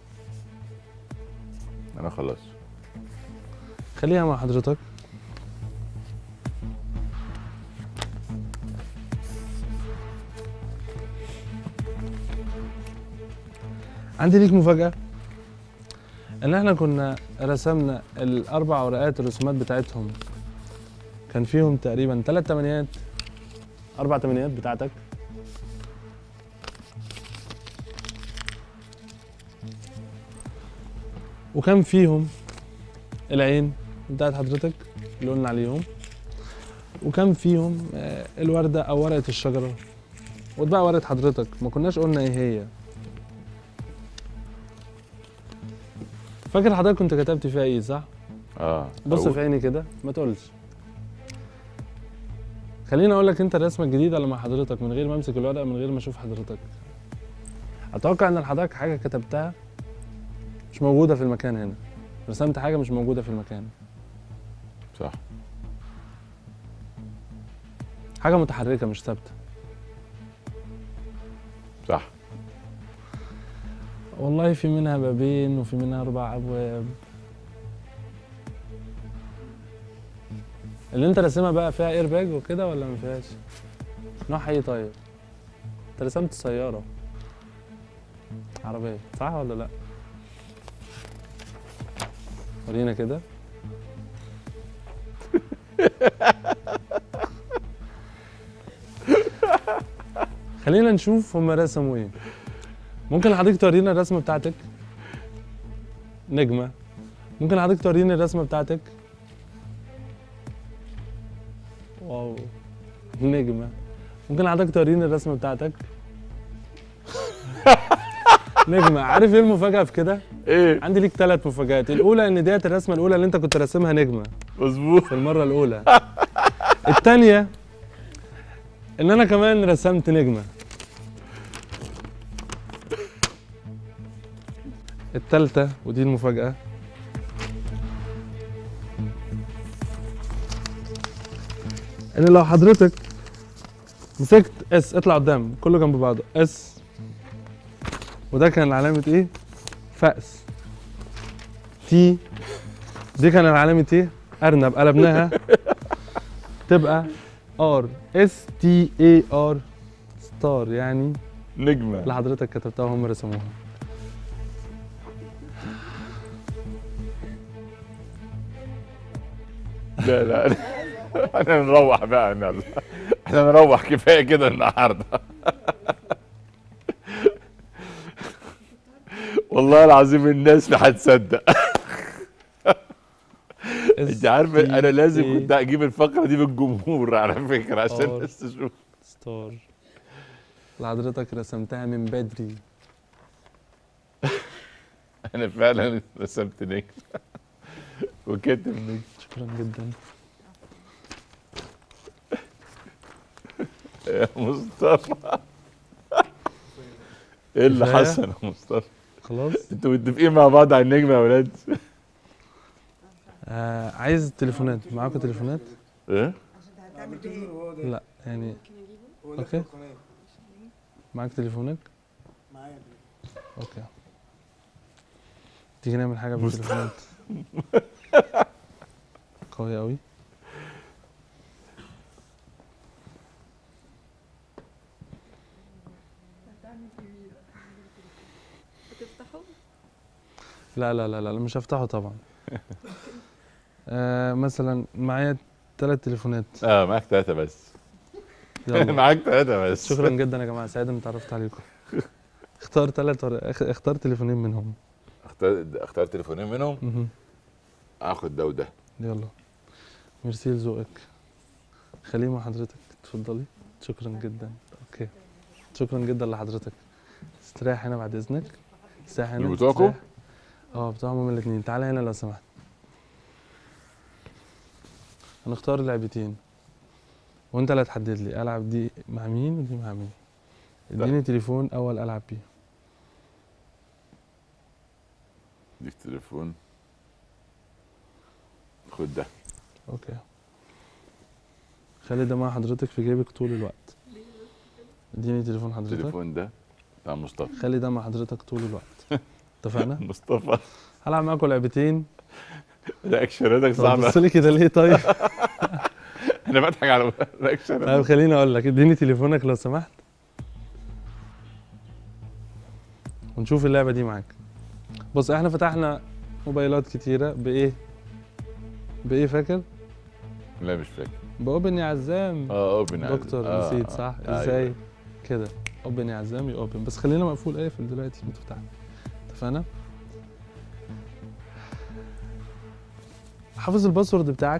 انا خلاص خليها مع حضرتك عندي ليك مفاجأة ان احنا كنا رسمنا الاربع ورقات الرسومات بتاعتهم كان فيهم تقريبا ثلاث تمانيات اربع تمانيات بتاعتك وكان فيهم العين بتاعت حضرتك اللي قلنا عليهم وكان فيهم آه، الوردة أو ورقة الشجرة واتبقى ورقة حضرتك ما كناش قلنا إيه هي فاكر حضرتك كنت كتبت فيها إيه صح؟ اه بص أقول. في عيني كده ما تقولش خليني اقول لك انت الرسمه الجديده اللي مع حضرتك من غير ما امسك الورقه من غير ما اشوف حضرتك اتوقع ان حضرتك حاجه كتبتها مش موجوده في المكان هنا رسمت حاجه مش موجوده في المكان صح حاجه متحركه مش ثابته صح والله في منها بابين وفي منها اربع ابواب اللي انت راسمها بقى فيها اير باج وكده ولا ما فيهاش نوعها ايه طيب انت رسمت سياره عربيه صح ولا لا ورينا كده خلينا نشوف هم رسموا ايه ممكن حضرتك تورينا الرسمه بتاعتك نجمه ممكن حضرتك توريني الرسمه بتاعتك واو نجمه ممكن حضرتك توريني الرسمه بتاعتك نجمه عارف ايه المفاجاه في كده ايه عندي ليك ثلاث مفاجآت الاولى ان ديت الرسمه الاولى اللي انت كنت راسمها نجمه مظبوط في المره الاولى الثانيه ان انا كمان رسمت نجمه الثالثه ودي المفاجاه ان لو حضرتك مسكت اس اطلع قدام كله جنب بعضه اس وده كان علامه ايه فأس تي دي كان علامه ايه ارنب قلبناها تبقى ار اس تي اي ار ستار يعني نجمه اللي حضرتك كتبتها وهم رسموها لا لا احنا نروح بقى يلا احنا نروح كفايه كده النهارده والله العظيم الناس مش هتصدق انت عارف انا لازم كنت اجيب الفقره دي بالجمهور على فكره عشان آه. الناس تشوف ستار اللي حضرتك رسمتها من بدري انا فعلا رسمت نجم وكاتب نجم شكرا جدا يا مصطفى ايه اللي كفاية؟ حصل يا مصطفى خلاص انتوا متفقين مع بعض على النجم يا ولاد آه عايز تليفونات معاكم تليفونات ايه لا يعني اوكي معاك تليفونك اوكي تيجي نعمل حاجه بالتليفونات قوي قوي هتفتحوا لا لا لا لا مش هفتحه طبعا آه مثلا معايا ثلاث تليفونات اه معاك ثلاثة بس يلا معاك ثلاثة بس شكرا جدا يا جماعه سعيد اني اتعرفت عليكم اختار ثلاث اختار تليفونين منهم اختار اختار تليفونين منهم مهم. اخد ده وده يلا ميرسي لذوقك خليه مع حضرتك اتفضلي شكرا جدا اوكي شكرا جدا لحضرتك استريح هنا بعد اذنك استريح هنا اللي بتوعكم؟ استريح. اه بتوعهم هما الاثنين تعالى هنا لو سمحت هنختار لعبتين وانت اللي هتحدد لي العب دي مع مين ودي مع مين اديني تليفون اول العب بيه ديك تليفون خد ده اوكي خلي ده مع حضرتك في جيبك طول الوقت اديني تليفون حضرتك التليفون ده بتاع مصطفى خلي ده مع حضرتك طول الوقت اتفقنا مصطفى هلعب معاكم لعبتين رياكشناتك طب صعبة بص لي كده ليه طيب انا بضحك على طيب رياكشناتك خليني اقول لك اديني تليفونك لو سمحت ونشوف اللعبه دي معاك بص احنا فتحنا موبايلات كتيره بايه بايه فاكر لا مش فاكر باوبن يا عزام اه اوبن عايز- دكتور آه، نسيت آه، صح أيوة. ازاي كده اوبن يا عزام اوبن بس خلينا مقفول قافل دلوقتي مفتوح اتفقنا حافظ الباسورد بتاعك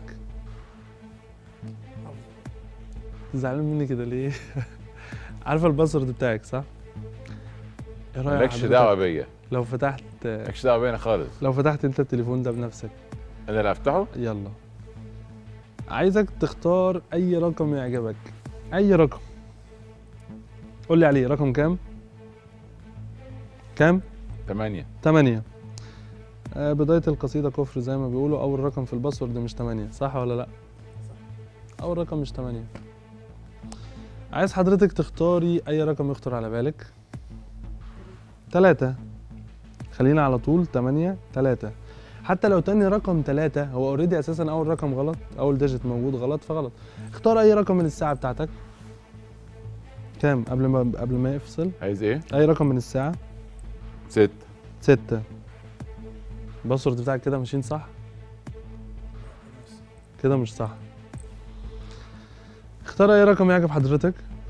زعلان مني كده ليه عارفه الباسورد بتاعك صح ايه رايك مالكش حضرتك دعوه بيا لو فتحت مالكش دعوه بيا انا خالص لو فتحت انت التليفون ده بنفسك انا اللي هفتحه يلا عايزك تختار اي رقم يعجبك اي رقم قول لي عليه رقم كام كام 8 8 آه بداية القصيدة كفر زي ما بيقولوا أول رقم في الباسورد مش 8 صح ولا لأ؟ أول رقم مش 8 عايز حضرتك تختاري أي رقم يخطر على بالك تلاتة خلينا على طول 8 3 حتى لو تاني رقم 3 هو اوريدي اساسا اول رقم غلط اول ديجيت موجود غلط فغلط اختار اي رقم من الساعه بتاعتك كام قبل ما قبل ما يفصل عايز ايه؟ اي رقم من الساعه 6 ستة الباسورد بتاعك كده ماشيين صح كده مش صح اختار اي رقم يعجب حضرتك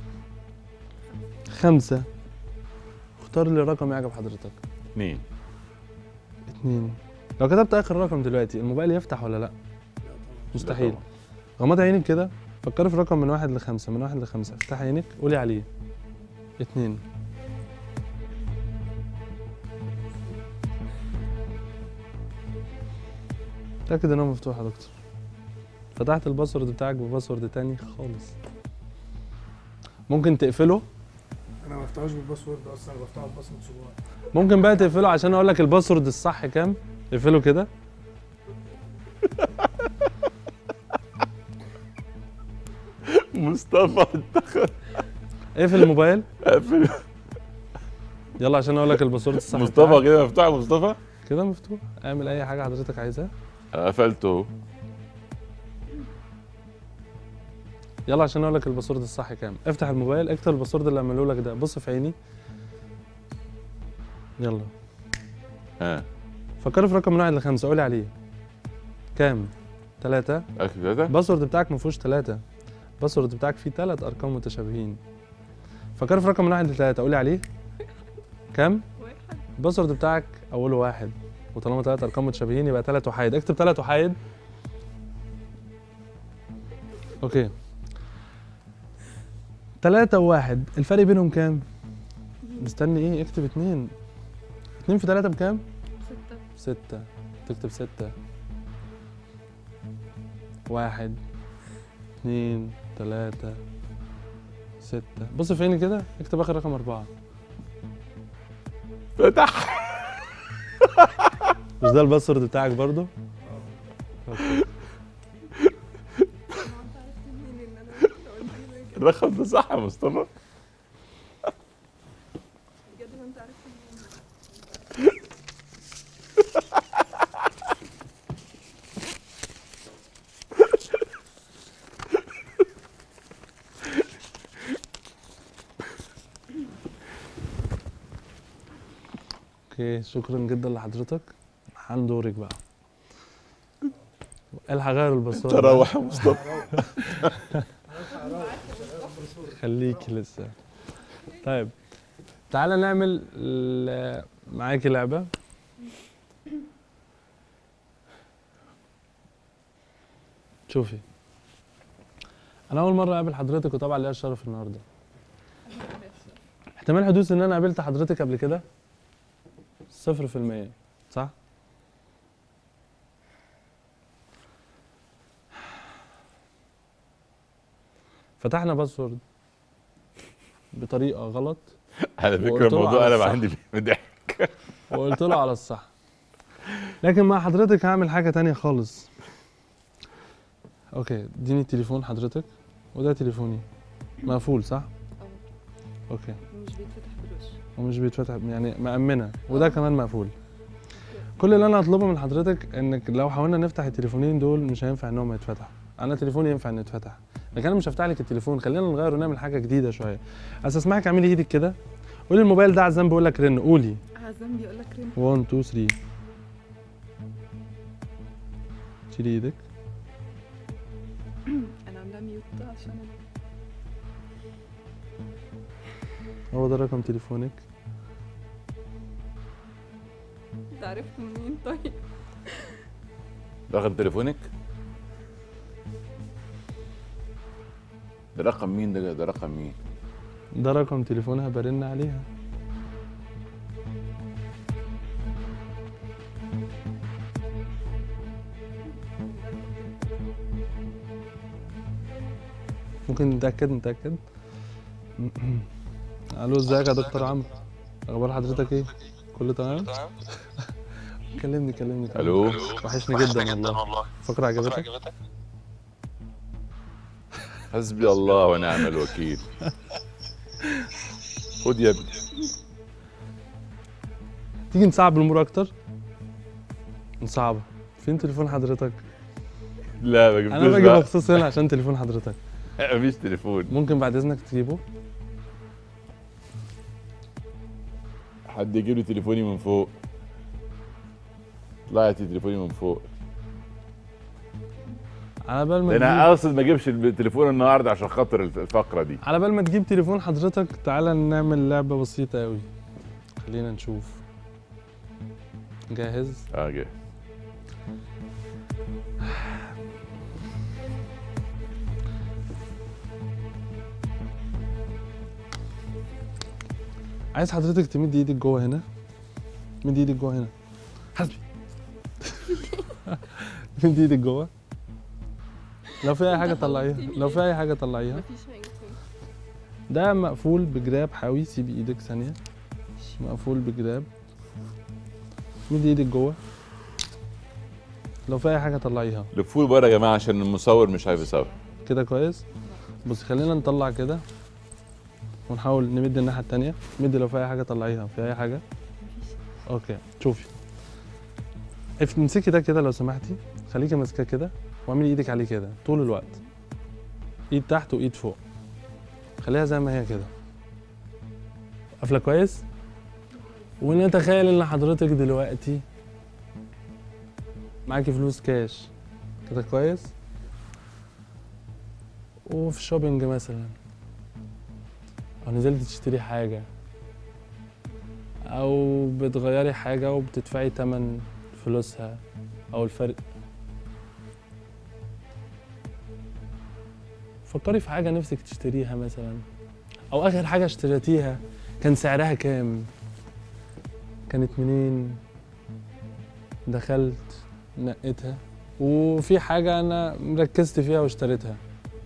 خمسة اختار لي رقم يعجب حضرتك 2 اتنين لو كتبت اخر رقم دلوقتي الموبايل يفتح ولا لا مستحيل غمض عينك كده فكري في رقم من واحد لخمسة من واحد لخمسة افتح عينك قولي عليه اتنين متأكد ان هو مفتوح يا دكتور فتحت الباسورد بتاعك بباسورد تاني خالص ممكن تقفله انا ما بفتحوش بالباسورد اصلا انا بفتحه بباسورد صغير ممكن بقى تقفله عشان اقول لك الباسورد الصح كام اقفله كده مصطفى اقفل الموبايل قفل يلا عشان اقول لك الباسورد الصح مصطفى بتاعك. كده مفتوح يا مصطفى كده مفتوح اعمل اي حاجه حضرتك عايزها قفلته اهو يلا عشان اقول لك الباسورد الصح كام افتح الموبايل اكتب الباسورد اللي عملوه لك ده بص في عيني يلا ها فكري في رقم من واحد لخمسة قولي عليه كام تلاتة اكتب ثلاثة الباسورد بتاعك ما فيهوش تلاتة الباسورد بتاعك فيه تلات ارقام متشابهين فكري في رقم من واحد لتلاتة قولي عليه كام الباسورد بتاعك اوله واحد وطالما تلات ارقام متشابهين يبقى تلات وحايد اكتب تلات وحايد اوكي تلاتة وواحد الفرق بينهم كام؟ مستني ايه؟ اكتب اتنين اتنين في تلاتة بكام؟ ستة ستة تكتب ستة واحد اتنين تلاتة ستة بص في عيني كده اكتب اخر رقم اربعة فتح مش ده الباسورد بتاعك برضو؟ أوكي. ما انت عرفت منين ان انا قلت لي زي كده الرقم ده صح يا مصطفى بجد ما انت عرفت منين اوكي شكرا جدا لحضرتك حان دورك بقى الحق غير الباسورد تروح يا مصطفى خليك لسه طيب تعالى نعمل ال- معاكي لعبة شوفي أنا أول مرة أقابل حضرتك وطبعا ليا الشرف النهاردة احتمال حدوث إن أنا قابلت حضرتك قبل كده صفر في المية صح؟ فتحنا باسورد بطريقة غلط على فكرة وقلت له الموضوع على قلب الصح. عندي ضحك وقلت له على الصح لكن مع حضرتك هعمل حاجة تانية خالص اوكي اديني تليفون حضرتك وده تليفوني مقفول صح؟ اوكي مش بيتفتح بالوش ومش بيتفتح يعني مأمنة وده كمان مقفول كل اللي انا هطلبه من حضرتك انك لو حاولنا نفتح التليفونين دول مش هينفع انهم يتفتحوا انا تليفوني ينفع انه يتفتح لكن انا مش هفتح لك التليفون خلينا نغير ونعمل حاجه جديده شويه بس اسمعك اعملي ايدك كده قولي الموبايل ده عزام بيقول لك رن قولي عزام بيقول لك رن 1 2 3 شيلي ايدك انا عاملاه ميوت عشان هو ده رقم تليفونك انت عرفت منين طيب رقم تليفونك ده رقم مين ده ده رقم مين ده رقم تليفونها برن عليها ممكن نتأكد نتأكد الو ازيك يا دكتور عمرو اخبار حضرتك ايه كله تمام كلمني كلمني كلمني. الو وحشني جدا والله فقرة عجبتك حسبي الله ونعم الوكيل خد يا ابني تيجي نصعب الامور اكتر نصعبها فين تليفون حضرتك لا ما انا جبتوش باجي بقى مخصوص هنا عشان تليفون حضرتك مفيش تليفون ممكن بعد اذنك تجيبه حد يجيب لي تليفوني من فوق طلعت تليفوني من فوق على بال ما ده تجيب انا اقصد ما اجيبش التليفون النهارده عشان خاطر الفقره دي على بال ما تجيب تليفون حضرتك تعالى نعمل لعبة بسيطة قوي خلينا نشوف جاهز اه جاي عايز حضرتك تمد ايدك جوه هنا مد ايدك جوه هنا حسبي مد ايدك جوه لو في اي حاجة طلعيها لو في اي حاجة طلعيها مفيش حاجه خالص ده مقفول بجراب حاوي سيبي ايدك ثانية مقفول بجراب مد ايدك جوه لو في اي حاجة طلعيها لفوا بره يا جماعه عشان المصور مش عارف يصور كده كويس بص خلينا نطلع كده ونحاول نمد الناحية التانية مد لو في أي حاجة طلعيها في أي حاجة أوكي شوفي اف- امسكي ده كده لو سمحتي خليكي ماسكاه كده واعملي ايدك عليه كده طول الوقت ايد تحت وايد فوق خليها زي ما هي كده قافله كويس ونتخيل ان حضرتك دلوقتي معاكي فلوس كاش كده كويس وفي شوبينج مثلا او نزلت تشتري حاجة او بتغيري حاجة وبتدفعي تمن فلوسها او الفرق فكري في حاجة نفسك تشتريها مثلا او اخر حاجة اشتريتيها كان سعرها كام كانت منين دخلت نقيتها وفي حاجة انا ركزت فيها واشتريتها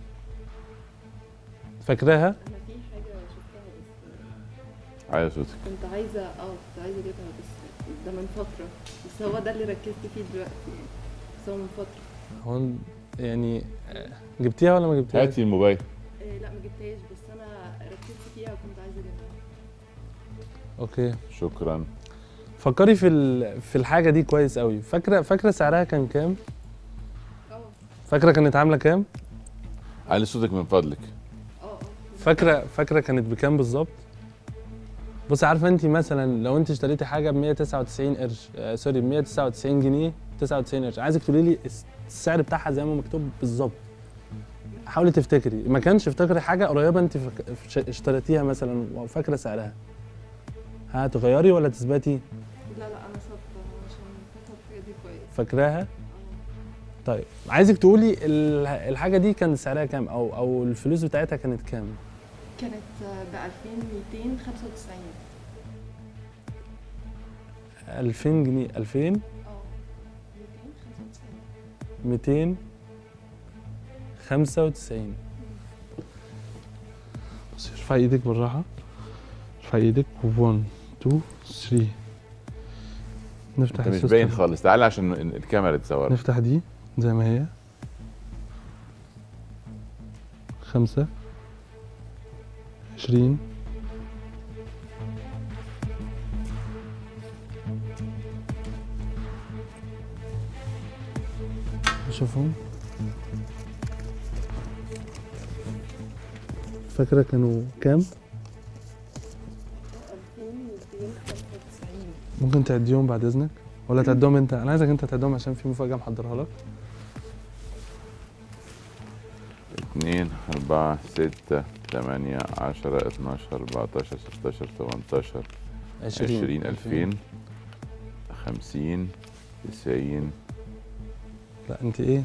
فاكراها انا في حاجه شفتها بس عايز صوتك كنت عايزه اه كنت عايزه اجيبها بس ده من فتره بس هو ده اللي ركزت فيه دلوقتي يعني بس هو من فتره هو يعني آه، جبتيها ولا ما جبتيهاش؟ هاتي الموبايل إيه لا ما جبتهاش بس انا ركزت فيها وكنت عايزه اجيبها اوكي شكرا فكري في ال- في الحاجه دي كويس قوي فاكره فاكره سعرها كان كام اه فاكره كانت عامله كام علي صوتك من فضلك اه اه فاكره فاكره كانت بكام بالظبط بصي عارفه انت مثلا لو انت اشتريتي حاجه ب 199 قرش آه سوري ب 199 جنيه 99 قرش عايزك تقولي لي الس- السعر بتاعها زي ما مكتوب بالظبط حاولي تفتكري ما كانش افتكري حاجه قريبه انت فك... ش- اشتريتيها مثلا وفاكره سعرها هتغيري ولا تثبتي لا لا انا ثابته عشان فاكره الحاجه دي كويس فاكراها اه طيب عايزك تقولي ال- الحاجه دي كان سعرها كام او او الفلوس بتاعتها كانت كام كانت ب 2295 2000 جنيه 2000 اه 295 295 بصي ارفعي ايدك بالراحه ارفعي ايدك 1 2 3 نفتح انت مش السيستم. باين خالص تعالى عشان ال- الكاميرا تصور نفتح دي زي ما هي خمسة عشرين نشوفهم فاكرة كانوا كام؟ 2295 ممكن تعديهم بعد اذنك ولا تعدهم انت انا عايزك انت تعدهم عشان في مفاجاه محضرها لك اتنين أربعة ستة تمانية عشرة اتناشر أربعتاشر ستاشر تمنتاشر عشرين ألفين خمسين تسعين لا انت ايه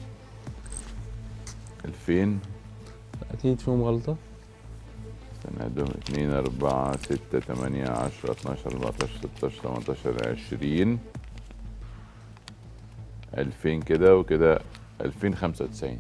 ألفين اكيد فيهم غلطه استنى عندهم اتنين أربعة ستة تمانية عشرة اتناشر أربعتاشر ستاشر تمنتاشر عشرين ألفين كده وكده ألفين خمسة وتسعين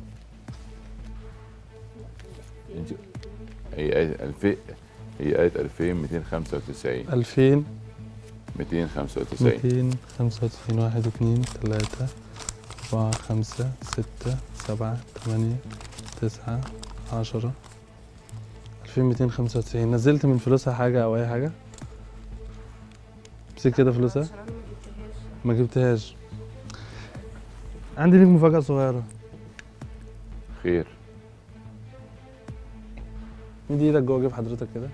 انت هي قالت ألفين هي قالت ألفين ميتين خمسة وتسعين 2000 ميتين خمسة وتسعين 295 واحد اتنين تلاتة أربعة خمسة ستة سبعة تمانية تسعة عشرة ألفين ميتين خمسة وتسعين نزلت من فلوسها حاجة أو أي حاجة؟ مسك كده فلوسها؟ عشان انا ما جبتهاش ما جبتهاش عندي ليك مفاجأة صغيرة خير مد ايدك جوه جيب حضرتك كده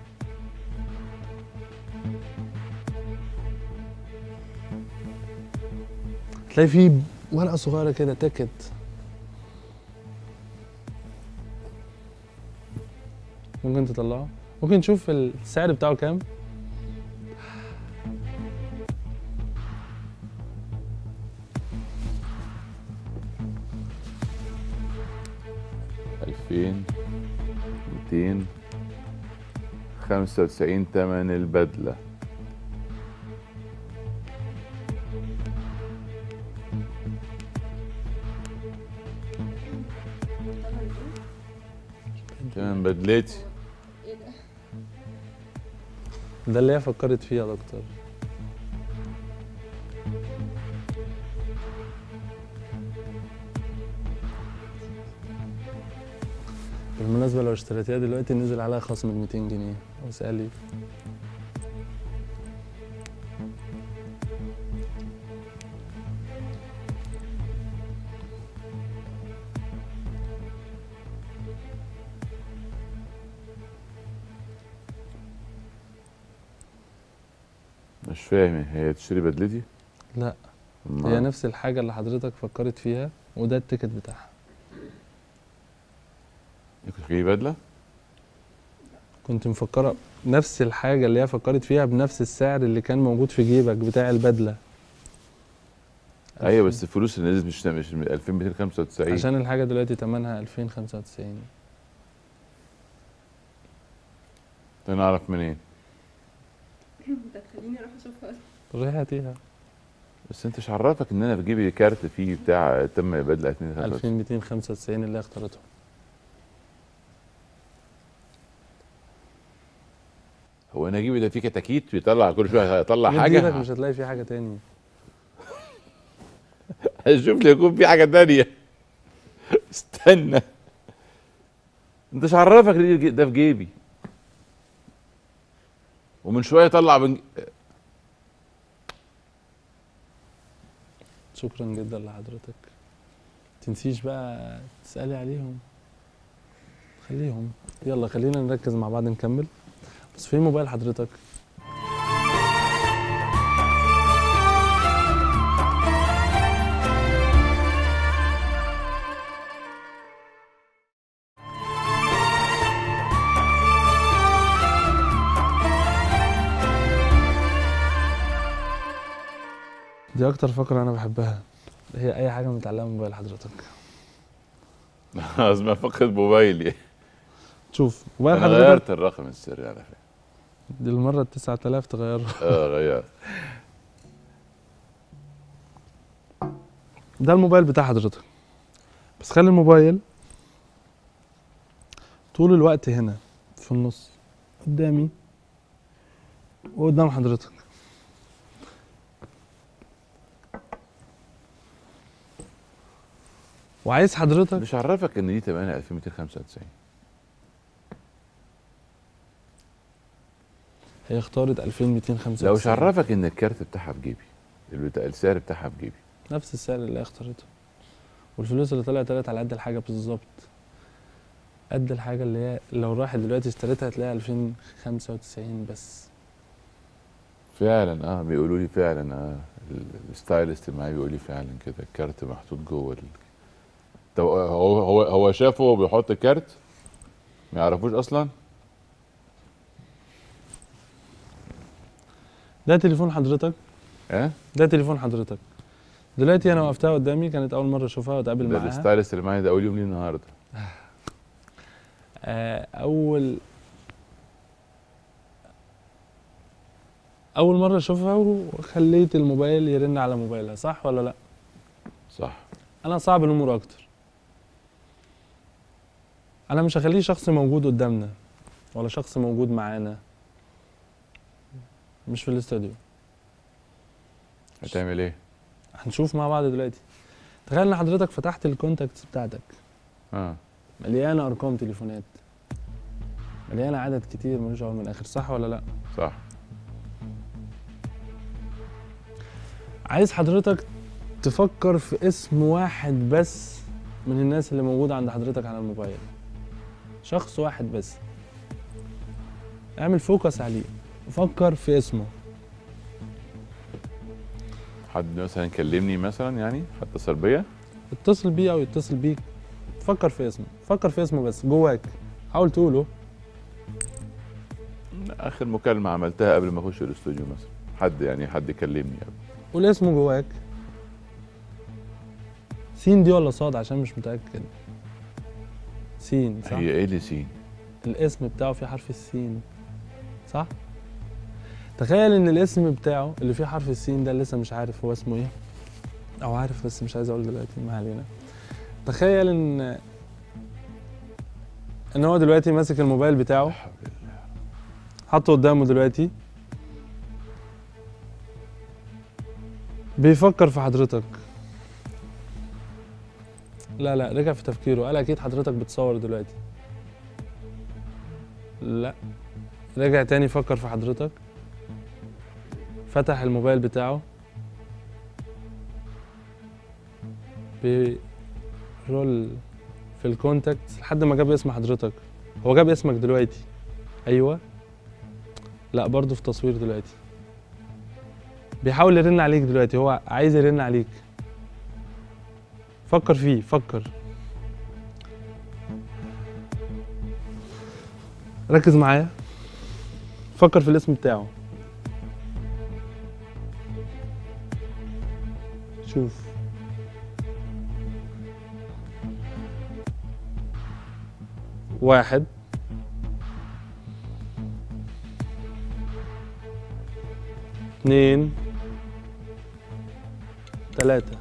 تلاقي فيه ورقة صغيرة كده تيكت ممكن تطلعه ممكن تشوف السعر بتاعه كام ألفين ميتين خمسة وتسعين تمن البدلة تمن بدلتي ايه ده؟ ده اللي هي فكرت فيه يا دكتور بالمناسبة لو اشتريتيها دلوقتي نزل عليها خصم ب 200 جنيه واسألي مش فاهم هي تشتري بدلتي؟ لا أمال؟ هي نفس الحاجة اللي حضرتك فكرت فيها وده التيكت بتاعها كنت تجيبي بدلة؟ كنت مفكرة نفس الحاجة اللي هي فكرت فيها بنفس السعر اللي كان موجود في جيبك بتاع البدلة ايوه بس الفلوس اللي نزلت مش مش 2295 عشان الحاجة دلوقتي تمنها 2095 انا اعرف منين؟ انت تخليني اروح اشوفها روحي هاتيها بس انت مش عرفك ان انا في جيبي كارت فيه بتاع تم بدلة 2095 2295 اللي هي اختارته هو انا جيبي ده فيه كتاكيت بيطلع كل شويه هيطلع مد ايدك حاجه مش هتلاقي فيه حاجة تاني هشوف لي يكون في حاجه تانية استنى انت مش عرفك ان ده في جيبي ومن شويه طلع بنج... شكرا جدا لحضرتك تنسيش بقى تسألي عليهم خليهم يلا خلينا نركز مع بعض نكمل بس فين موبايل حضرتك دي اكتر فقرة انا بحبها هي اي حاجة متعلقة بموبايل حضرتك لازم افقد موبايلي شوف موبايل انا حضرتك غيرت الرقم السري على فكره دي المرة ال 9000 تغيره اه غيرت ده الموبايل بتاع حضرتك بس خلي الموبايل طول الوقت هنا في النص قدامي وقدام حضرتك وعايز حضرتك مش عرفك ان دي تمنها 2295 هي اختارت 2295 لو مش عرفك ان الكارت بتاعها في جيبي البتاع السعر بتاعها في جيبي نفس السعر اللي هي اختارته والفلوس اللي طلعت طلعت على قد الحاجة بالظبط قد الحاجة اللي هي لو راحت دلوقتي اشتريتها هتلاقيها 2095 بس فعلا اه بيقولوا لي فعلا اه ال- الستايلست اللي معايا بيقول لي فعلا كده الكارت محطوط جوه ال... طب هو هو هو شافه وهو بيحط كارت ما يعرفوش اصلا ده تليفون حضرتك اه ده تليفون حضرتك دلوقتي انا وقفتها قدامي كانت اول مره اشوفها واتقابل ده معاها الستايلست اللي معايا ده اول يوم ليه النهارده آه، اول اول مره اشوفها وخليت الموبايل يرن على موبايلها صح ولا لا صح انا صعب الامور اكتر انا مش هخليه شخص موجود قدامنا ولا شخص موجود معانا مش في الاستوديو هتعمل ايه هنشوف مع بعض دلوقتي تخيل ان حضرتك فتحت الكونتاكتس بتاعتك اه مليانه ارقام تليفونات مليانه عدد كتير ملوش اول من الاخر صح ولا لا صح عايز حضرتك تفكر في اسم واحد بس من الناس اللي موجودة عند حضرتك على الموبايل شخص واحد بس اعمل فوكس عليه وفكر في اسمه حد مثلا كلمني مثلا يعني حد اتصل بيا اتصل بيه او يتصل بيك فكر في اسمه فكر في اسمه بس جواك حاول تقوله اخر مكالمه عملتها قبل ما اخش الاستوديو مثلا حد يعني حد كلمني قبل قول اسمه جواك سين دي ولا صاد عشان مش متأكد سين صح هي ايه اللي سين الاسم بتاعه فيه حرف السين صح؟ تخيل ان الاسم بتاعه اللي فيه حرف السين ده لسه مش عارف هو اسمه ايه او عارف بس مش عايز اقول دلوقتي ما علينا تخيل ان ان هو دلوقتي ماسك الموبايل بتاعه حاطه قدامه دلوقتي بيفكر في حضرتك لا لا رجع في تفكيره قال اكيد حضرتك بتصور دلوقتي لا رجع تاني فكر في حضرتك فتح الموبايل بتاعه بيرول في الكونتاكت لحد ما جاب اسم حضرتك هو جاب اسمك دلوقتي ايوه لا برضه في تصوير دلوقتي بيحاول يرن عليك دلوقتي هو عايز يرن عليك فكر فيه فكر ركز معايا فكر في الاسم بتاعه شوف واحد اتنين تلاتة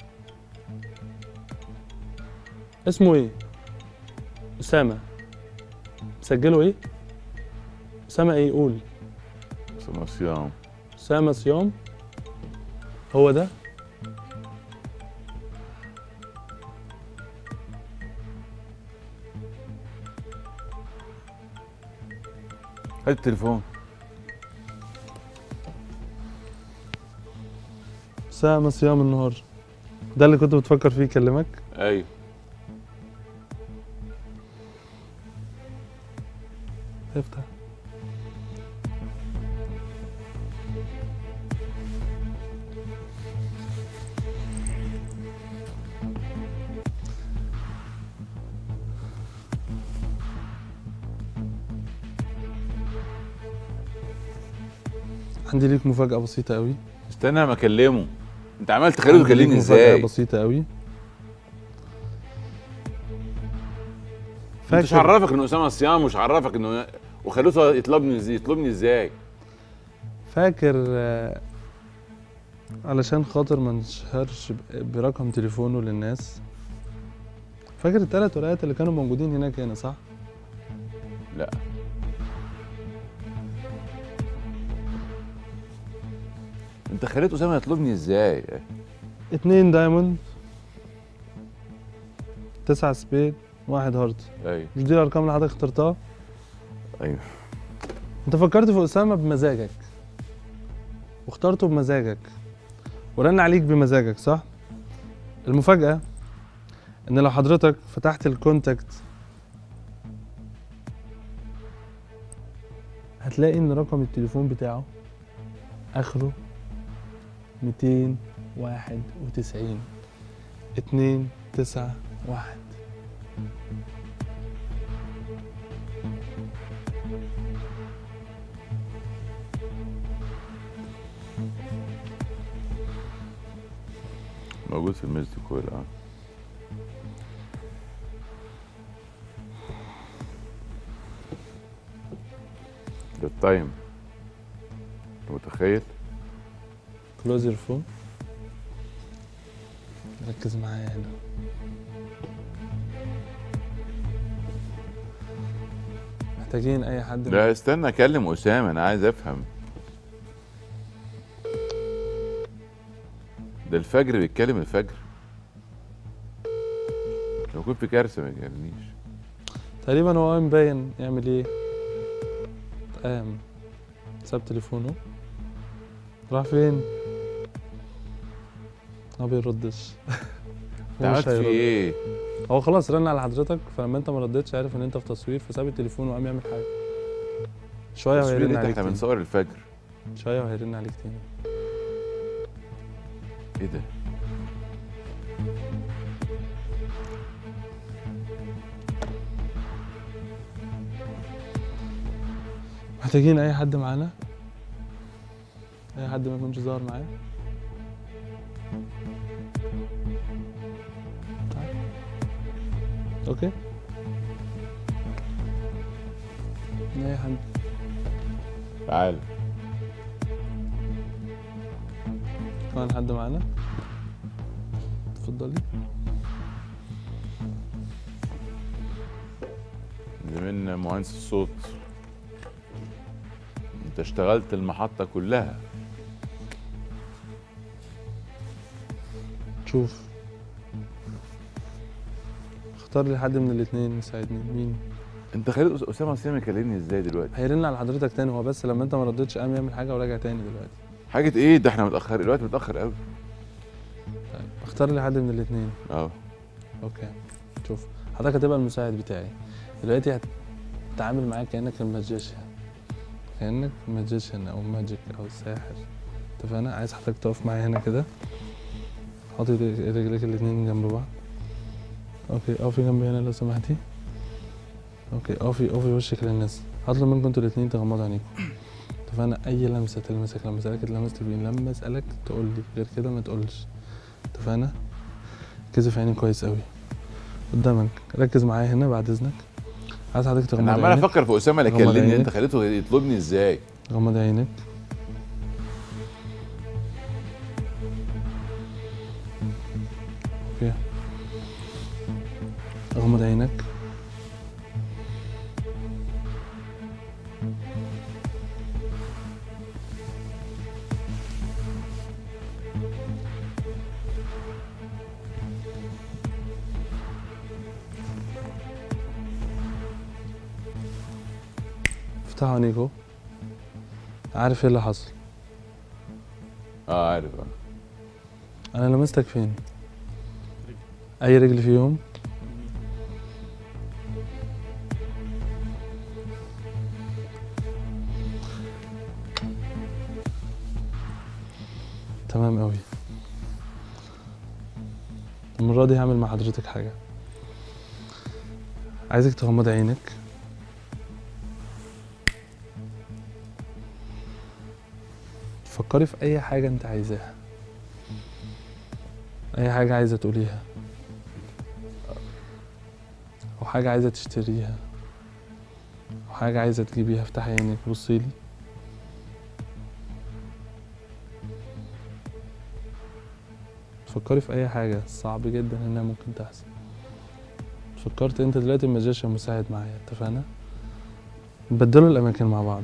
اسمه ايه؟ أسامة مسجله ايه؟ أسامة ايه قول اسمه صيام أسامة صيام هو ده هات التليفون أسامة صيام النهار ده اللي كنت بتفكر فيه يكلمك ايوه افتح عندي ليك مفاجأة بسيطة قوي استنى ما اكلمه انت عمال تخليه عندي ليك يكلمني مفاجأة ازاي بسيطة قوي انت مش عرفك انه اسامه صيام مش عرفك انه وخلوته يطلبني ازاي يطلبني ازاي فاكر آه، علشان خاطر ما نشهرش ب- برقم تليفونه للناس فاكر التلات ورقات اللي كانوا موجودين هناك هنا صح؟ لا انت خليت اسامه يطلبني ازاي اتنين دايموند تسعة سبيد واحد هارت ايوه مش دي الأرقام اللي حضرتك اخترتها؟ ايوه أنت فكرت في أسامة بمزاجك واخترته بمزاجك ورن عليك بمزاجك صح؟ المفاجأة إن لو حضرتك فتحت الكونتاكت هتلاقي إن رقم التليفون بتاعه آخره ميتين واحد وتسعين اتنين تسعة واحد موجود في الميز دي كويل اه ده التايم أنت متخيل كلوز يور فون ركز معايا هنا محتاجين اي حد من- لا استنى اكلم اسامه انا عايز افهم ده الفجر بيتكلم الفجر لو كنت في كارثه ما يجرنيش تقريبا هو قام باين يعمل ايه قام ساب تليفونه راح فين ما بيردش انت هو مش عملت في هيرد. ايه هو خلاص رن على حضرتك فلما انت ما ردتش عارف ان انت في تصوير فساب التليفون وقام يعمل حاجه شويه تصوير وهيرن ايه عليك احنا تاني بنصور الفجر شويه وهيرن عليك تاني ايه ده محتاجين اي حد معانا اي حد ما يكونش ظاهر معايا تعال. اوكي اي حد تعال كمان حد معانا اتفضلي زميلنا مهندس الصوت انت اشتغلت المحطه كلها شوف اختار لي حد من الاثنين يساعدني مين انت خليت أس- اسامه اسامه يكلمني ازاي دلوقتي هيرن على حضرتك تاني هو بس لما انت ما ردتش قام يعمل حاجه وراجع تاني دلوقتي حاجه ايه ده احنا متاخر الوقت متاخر قوي طيب اختار لي حد من الاثنين اه اوكي شوف حضرتك هتبقى المساعد بتاعي دلوقتي هتتعامل معايا كانك الماجيشن كانك ماجيشن او ماجيك او ساحر اتفقنا عايز حضرتك تقف معايا هنا كده حاطط رجليك الاتنين جنب بعض اوكي اقفي جنبي هنا لو سمحتي اوكي اقفي اقفي وشك للناس هطلب منكم انتوا الاتنين تغمضوا عينيكم اتفقنا اي لمسه تلمسك لما اسالك اتلمست فين لما اسالك تقول لي غير كده ما تقولش اتفقنا كذب عيني كويس قوي قدامك ركز معايا هنا بعد اذنك عايز حضرتك تغمض انا عمال عينك افكر في اسامه اللي غمض كلمني عينك. انت خليته يطلبني ازاي غمض عينك اوكي غمض عينك افتحوا عينيكوا عارف ايه اللي حصل اه عارف اه انا لمستك فين اي رجل فيهم تمام قوي المرة دي هعمل مع حضرتك حاجة عايزك تغمض عينك فكري في أي حاجة أنت عايزاها أي حاجة عايزة تقوليها أو حاجة عايزة تشتريها أو حاجة عايزة تجيبيها افتحي عينك بصيلي فكري في أي حاجة صعب جدا إنها ممكن تحصل فكرت أنت دلوقتي الماجيشن مساعد معايا اتفقنا؟ بدلوا الأماكن مع بعض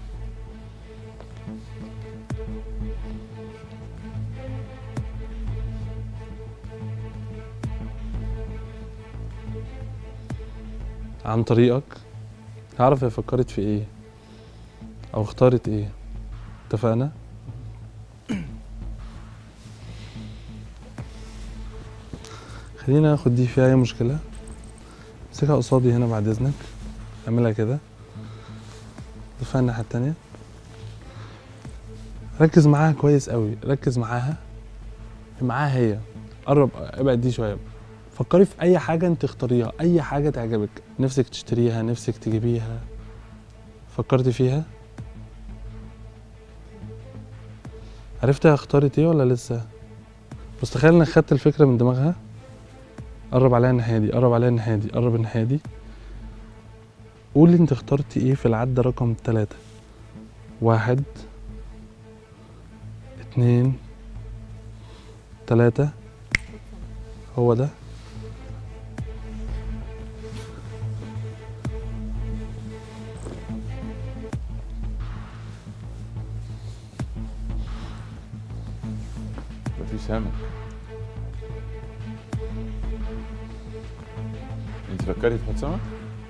عن طريقك هعرف هي فكرت في ايه او اختارت ايه اتفقنا خلينا ناخد دي فيها اي مشكله امسكها قصادي هنا بعد اذنك اعملها كده اتفقنا الناحيه التانيه ركز معاها كويس قوي ركز معاها معاها هي قرب ابعد دي شويه فكري في اي حاجه انت اختاريها اي حاجه تعجبك نفسك تشتريها نفسك تجيبيها فكرتي فيها عرفتي اختارت ايه ولا لسه بس تخيل انك خدت الفكره من دماغها قرب عليها الناحيه دي قرب عليها الناحيه دي قرب الناحيه دي قولي انت اخترتي ايه في العدة رقم ثلاثة واحد اتنين تلاتة هو ده مفيش سمك انت فكرتي تحط سمك؟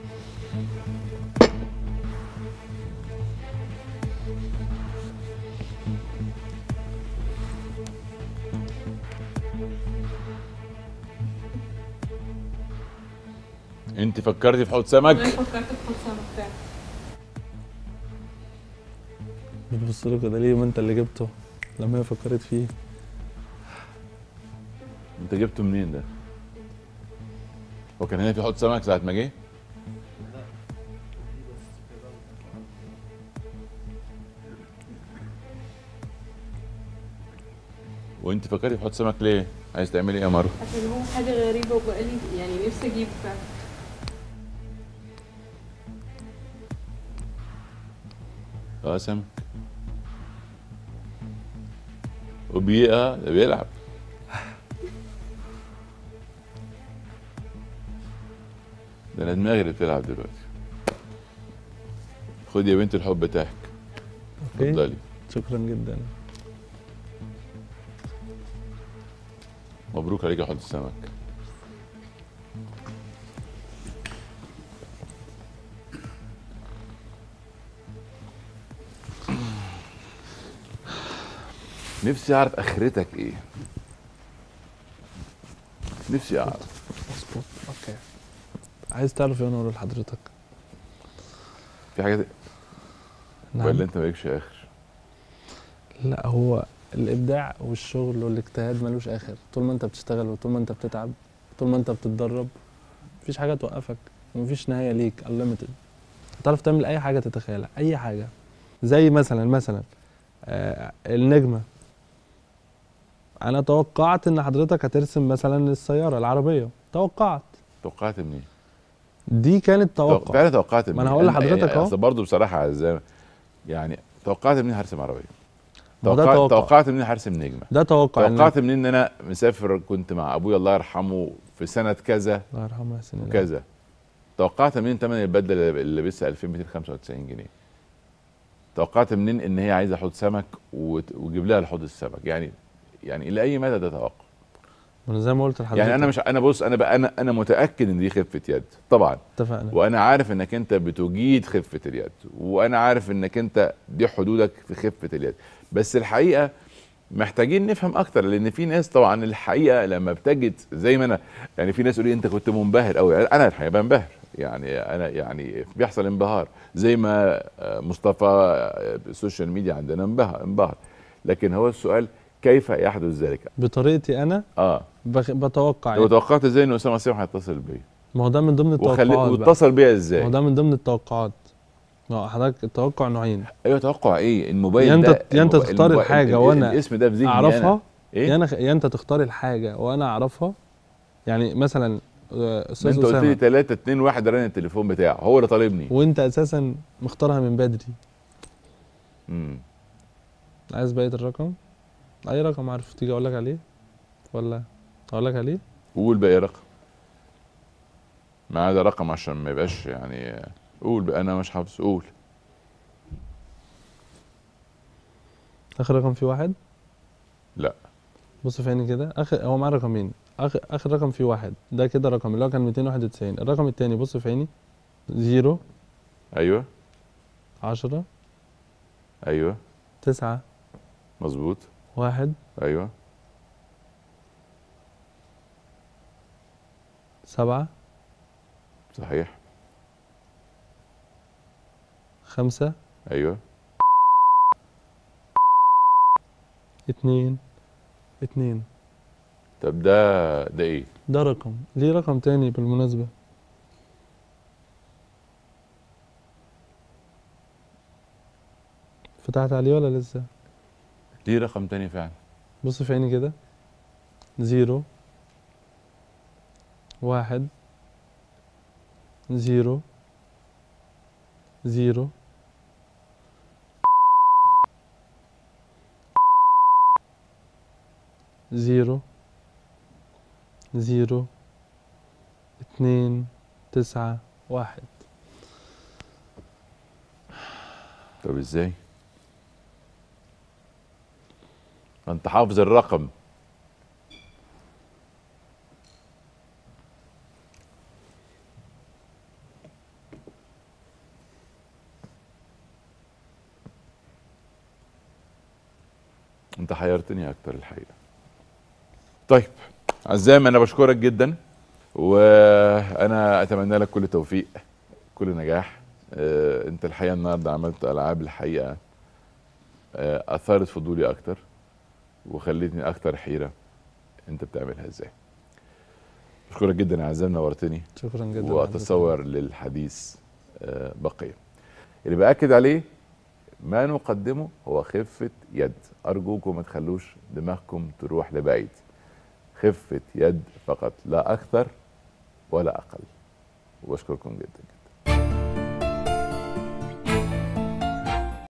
انت فكرتي في حوض سمك؟ انا فكرت في حوض سمك فعلا بتبص له كده ليه ما انت اللي جبته لما هي فكرت فيه انت جبته منين ده؟ هو كان هنا في حوض سمك ساعة ما جه؟ وانت فكرتي في حوض سمك ليه؟ عايز تعملي ايه يا مروه؟ عشان هو حاجه غريبه وبقالي يعني نفسي اجيب فعلا اه سمك وبيئة ده بيلعب ده انا دماغي اللي بتلعب دلوقتي خدي يا بنت الحب بتاعك اوكي اتفضلي شكرا جدا مبروك عليك يا حوض السمك نفسي اعرف اخرتك ايه نفسي اعرف مظبوط اوكي عايز تعرف ايه وانا اقول لحضرتك في حاجات نعم. ولا انت مالكش اخر لا هو الابداع والشغل والاجتهاد ملوش اخر طول ما انت بتشتغل وطول ما انت بتتعب طول ما انت بتتدرب مفيش حاجه توقفك ومفيش نهايه ليك unlimited هتعرف تعمل اي حاجه تتخيلها اي حاجه زي مثلا مثلا آه النجمه انا توقعت ان حضرتك هترسم مثلا السياره العربيه توقعت توقعت منين؟ دي كانت توق... توقع فعلا توقعت منين؟ ما أنا هقول أنا- لحضرتك يعني أهو. اصل برضه بصراحه زي يعني توقعت منين هرسم عربيه؟ ما هو ده توقعت توقع. توقعت منين هرسم نجمه؟ ده توقع إن- توقعت منين ان انا مسافر كنت مع ابويا الله يرحمه في سنه كذا الله يرحمه يا سنين وكذا توقعت منين ثمن البدله اللي لبسها 2295 جنيه توقعت منين ان هي عايزه حوض سمك وت- وتجيب لها الحوض السمك يعني يعني الى اي مدى ده توقع انا زي ما قلت لحضرتك يعني انا مش انا بص انا بقى انا انا متاكد ان دي خفه يد طبعا اتفقنا وانا عارف انك انت بتجيد خفه اليد وانا عارف انك انت دي حدودك في خفه اليد بس الحقيقه محتاجين نفهم اكتر لان في ناس طبعا الحقيقه لما بتجد زي ما انا يعني في ناس يقول لي انت كنت منبهر قوي انا الحقيقه بنبهر يعني انا يعني بيحصل انبهار زي ما آه، مصطفى آه، السوشيال ميديا عندنا انبهر انبهر لكن هو السؤال كيف يحدث ذلك؟ بطريقتي انا اه بخ... بتوقع لو يعني. توقعت ازاي ان اسامه سيف هيتصل بيا ما هو ده من ضمن وخلي التوقعات بقى. واتصل بيا ما هو ازاي؟ ده من ضمن التوقعات ما هو حضرتك التوقع نوعين ايوه توقع ايه الموبايل يا انت ده يا انت الموبايل- تختار الموبايل- الحاجه ال- وانا الاسم ده في ذهني اعرفها أنا. ايه يا انا يا انت تختار الحاجه وانا اعرفها يعني مثلا آه، ما استاذ انت قلت لي اسامه 3 2 1 رن التليفون بتاعه هو اللي طالبني وانت اساسا مختارها من بدري امم عايز بقيه الرقم اي رقم عارف تيجي اقول لك عليه ولا اقول لك عليه قول بقى ايه رقم ما عدا رقم عشان ما يبقاش يعني قول بقى انا مش حافظ قول اخر رقم فيه واحد لا. بص في عيني كده اخر هو معاه رقمين اخر اخر رقم فيه واحد ده كده رقم اللي هو كان 291 الرقم التاني بص في عيني زيرو ايوه عشرة ايوه تسعة مظبوط واحد ايوه سبعة صحيح خمسة ايوه اتنين اتنين طب ده ده ايه ده رقم ليه رقم تاني بالمناسبة فتحت عليه ولا لسه ليه رقم تاني فعلا بص في عيني كده زيرو واحد زيرو زيرو زيرو زيرو اتنين تسعة واحد طب ازاي انت حافظ الرقم انت حيرتني اكتر الحقيقه طيب عزام انا بشكرك جدا وانا اتمنى لك كل توفيق كل نجاح آه، انت الحقيقه النهارده عملت العاب الحقيقه آه، اثارت فضولي اكتر وخلتني اكتر حيره انت بتعملها ازاي بشكرك جدا يا عزام نورتني شكرا جدا واتصور للحديث آه، بقيه اللي باكد عليه ما نقدمه هو خفه يد ارجوكم ما تخلوش دماغكم تروح لبعيد خفه يد فقط لا اكثر ولا اقل واشكركم جدا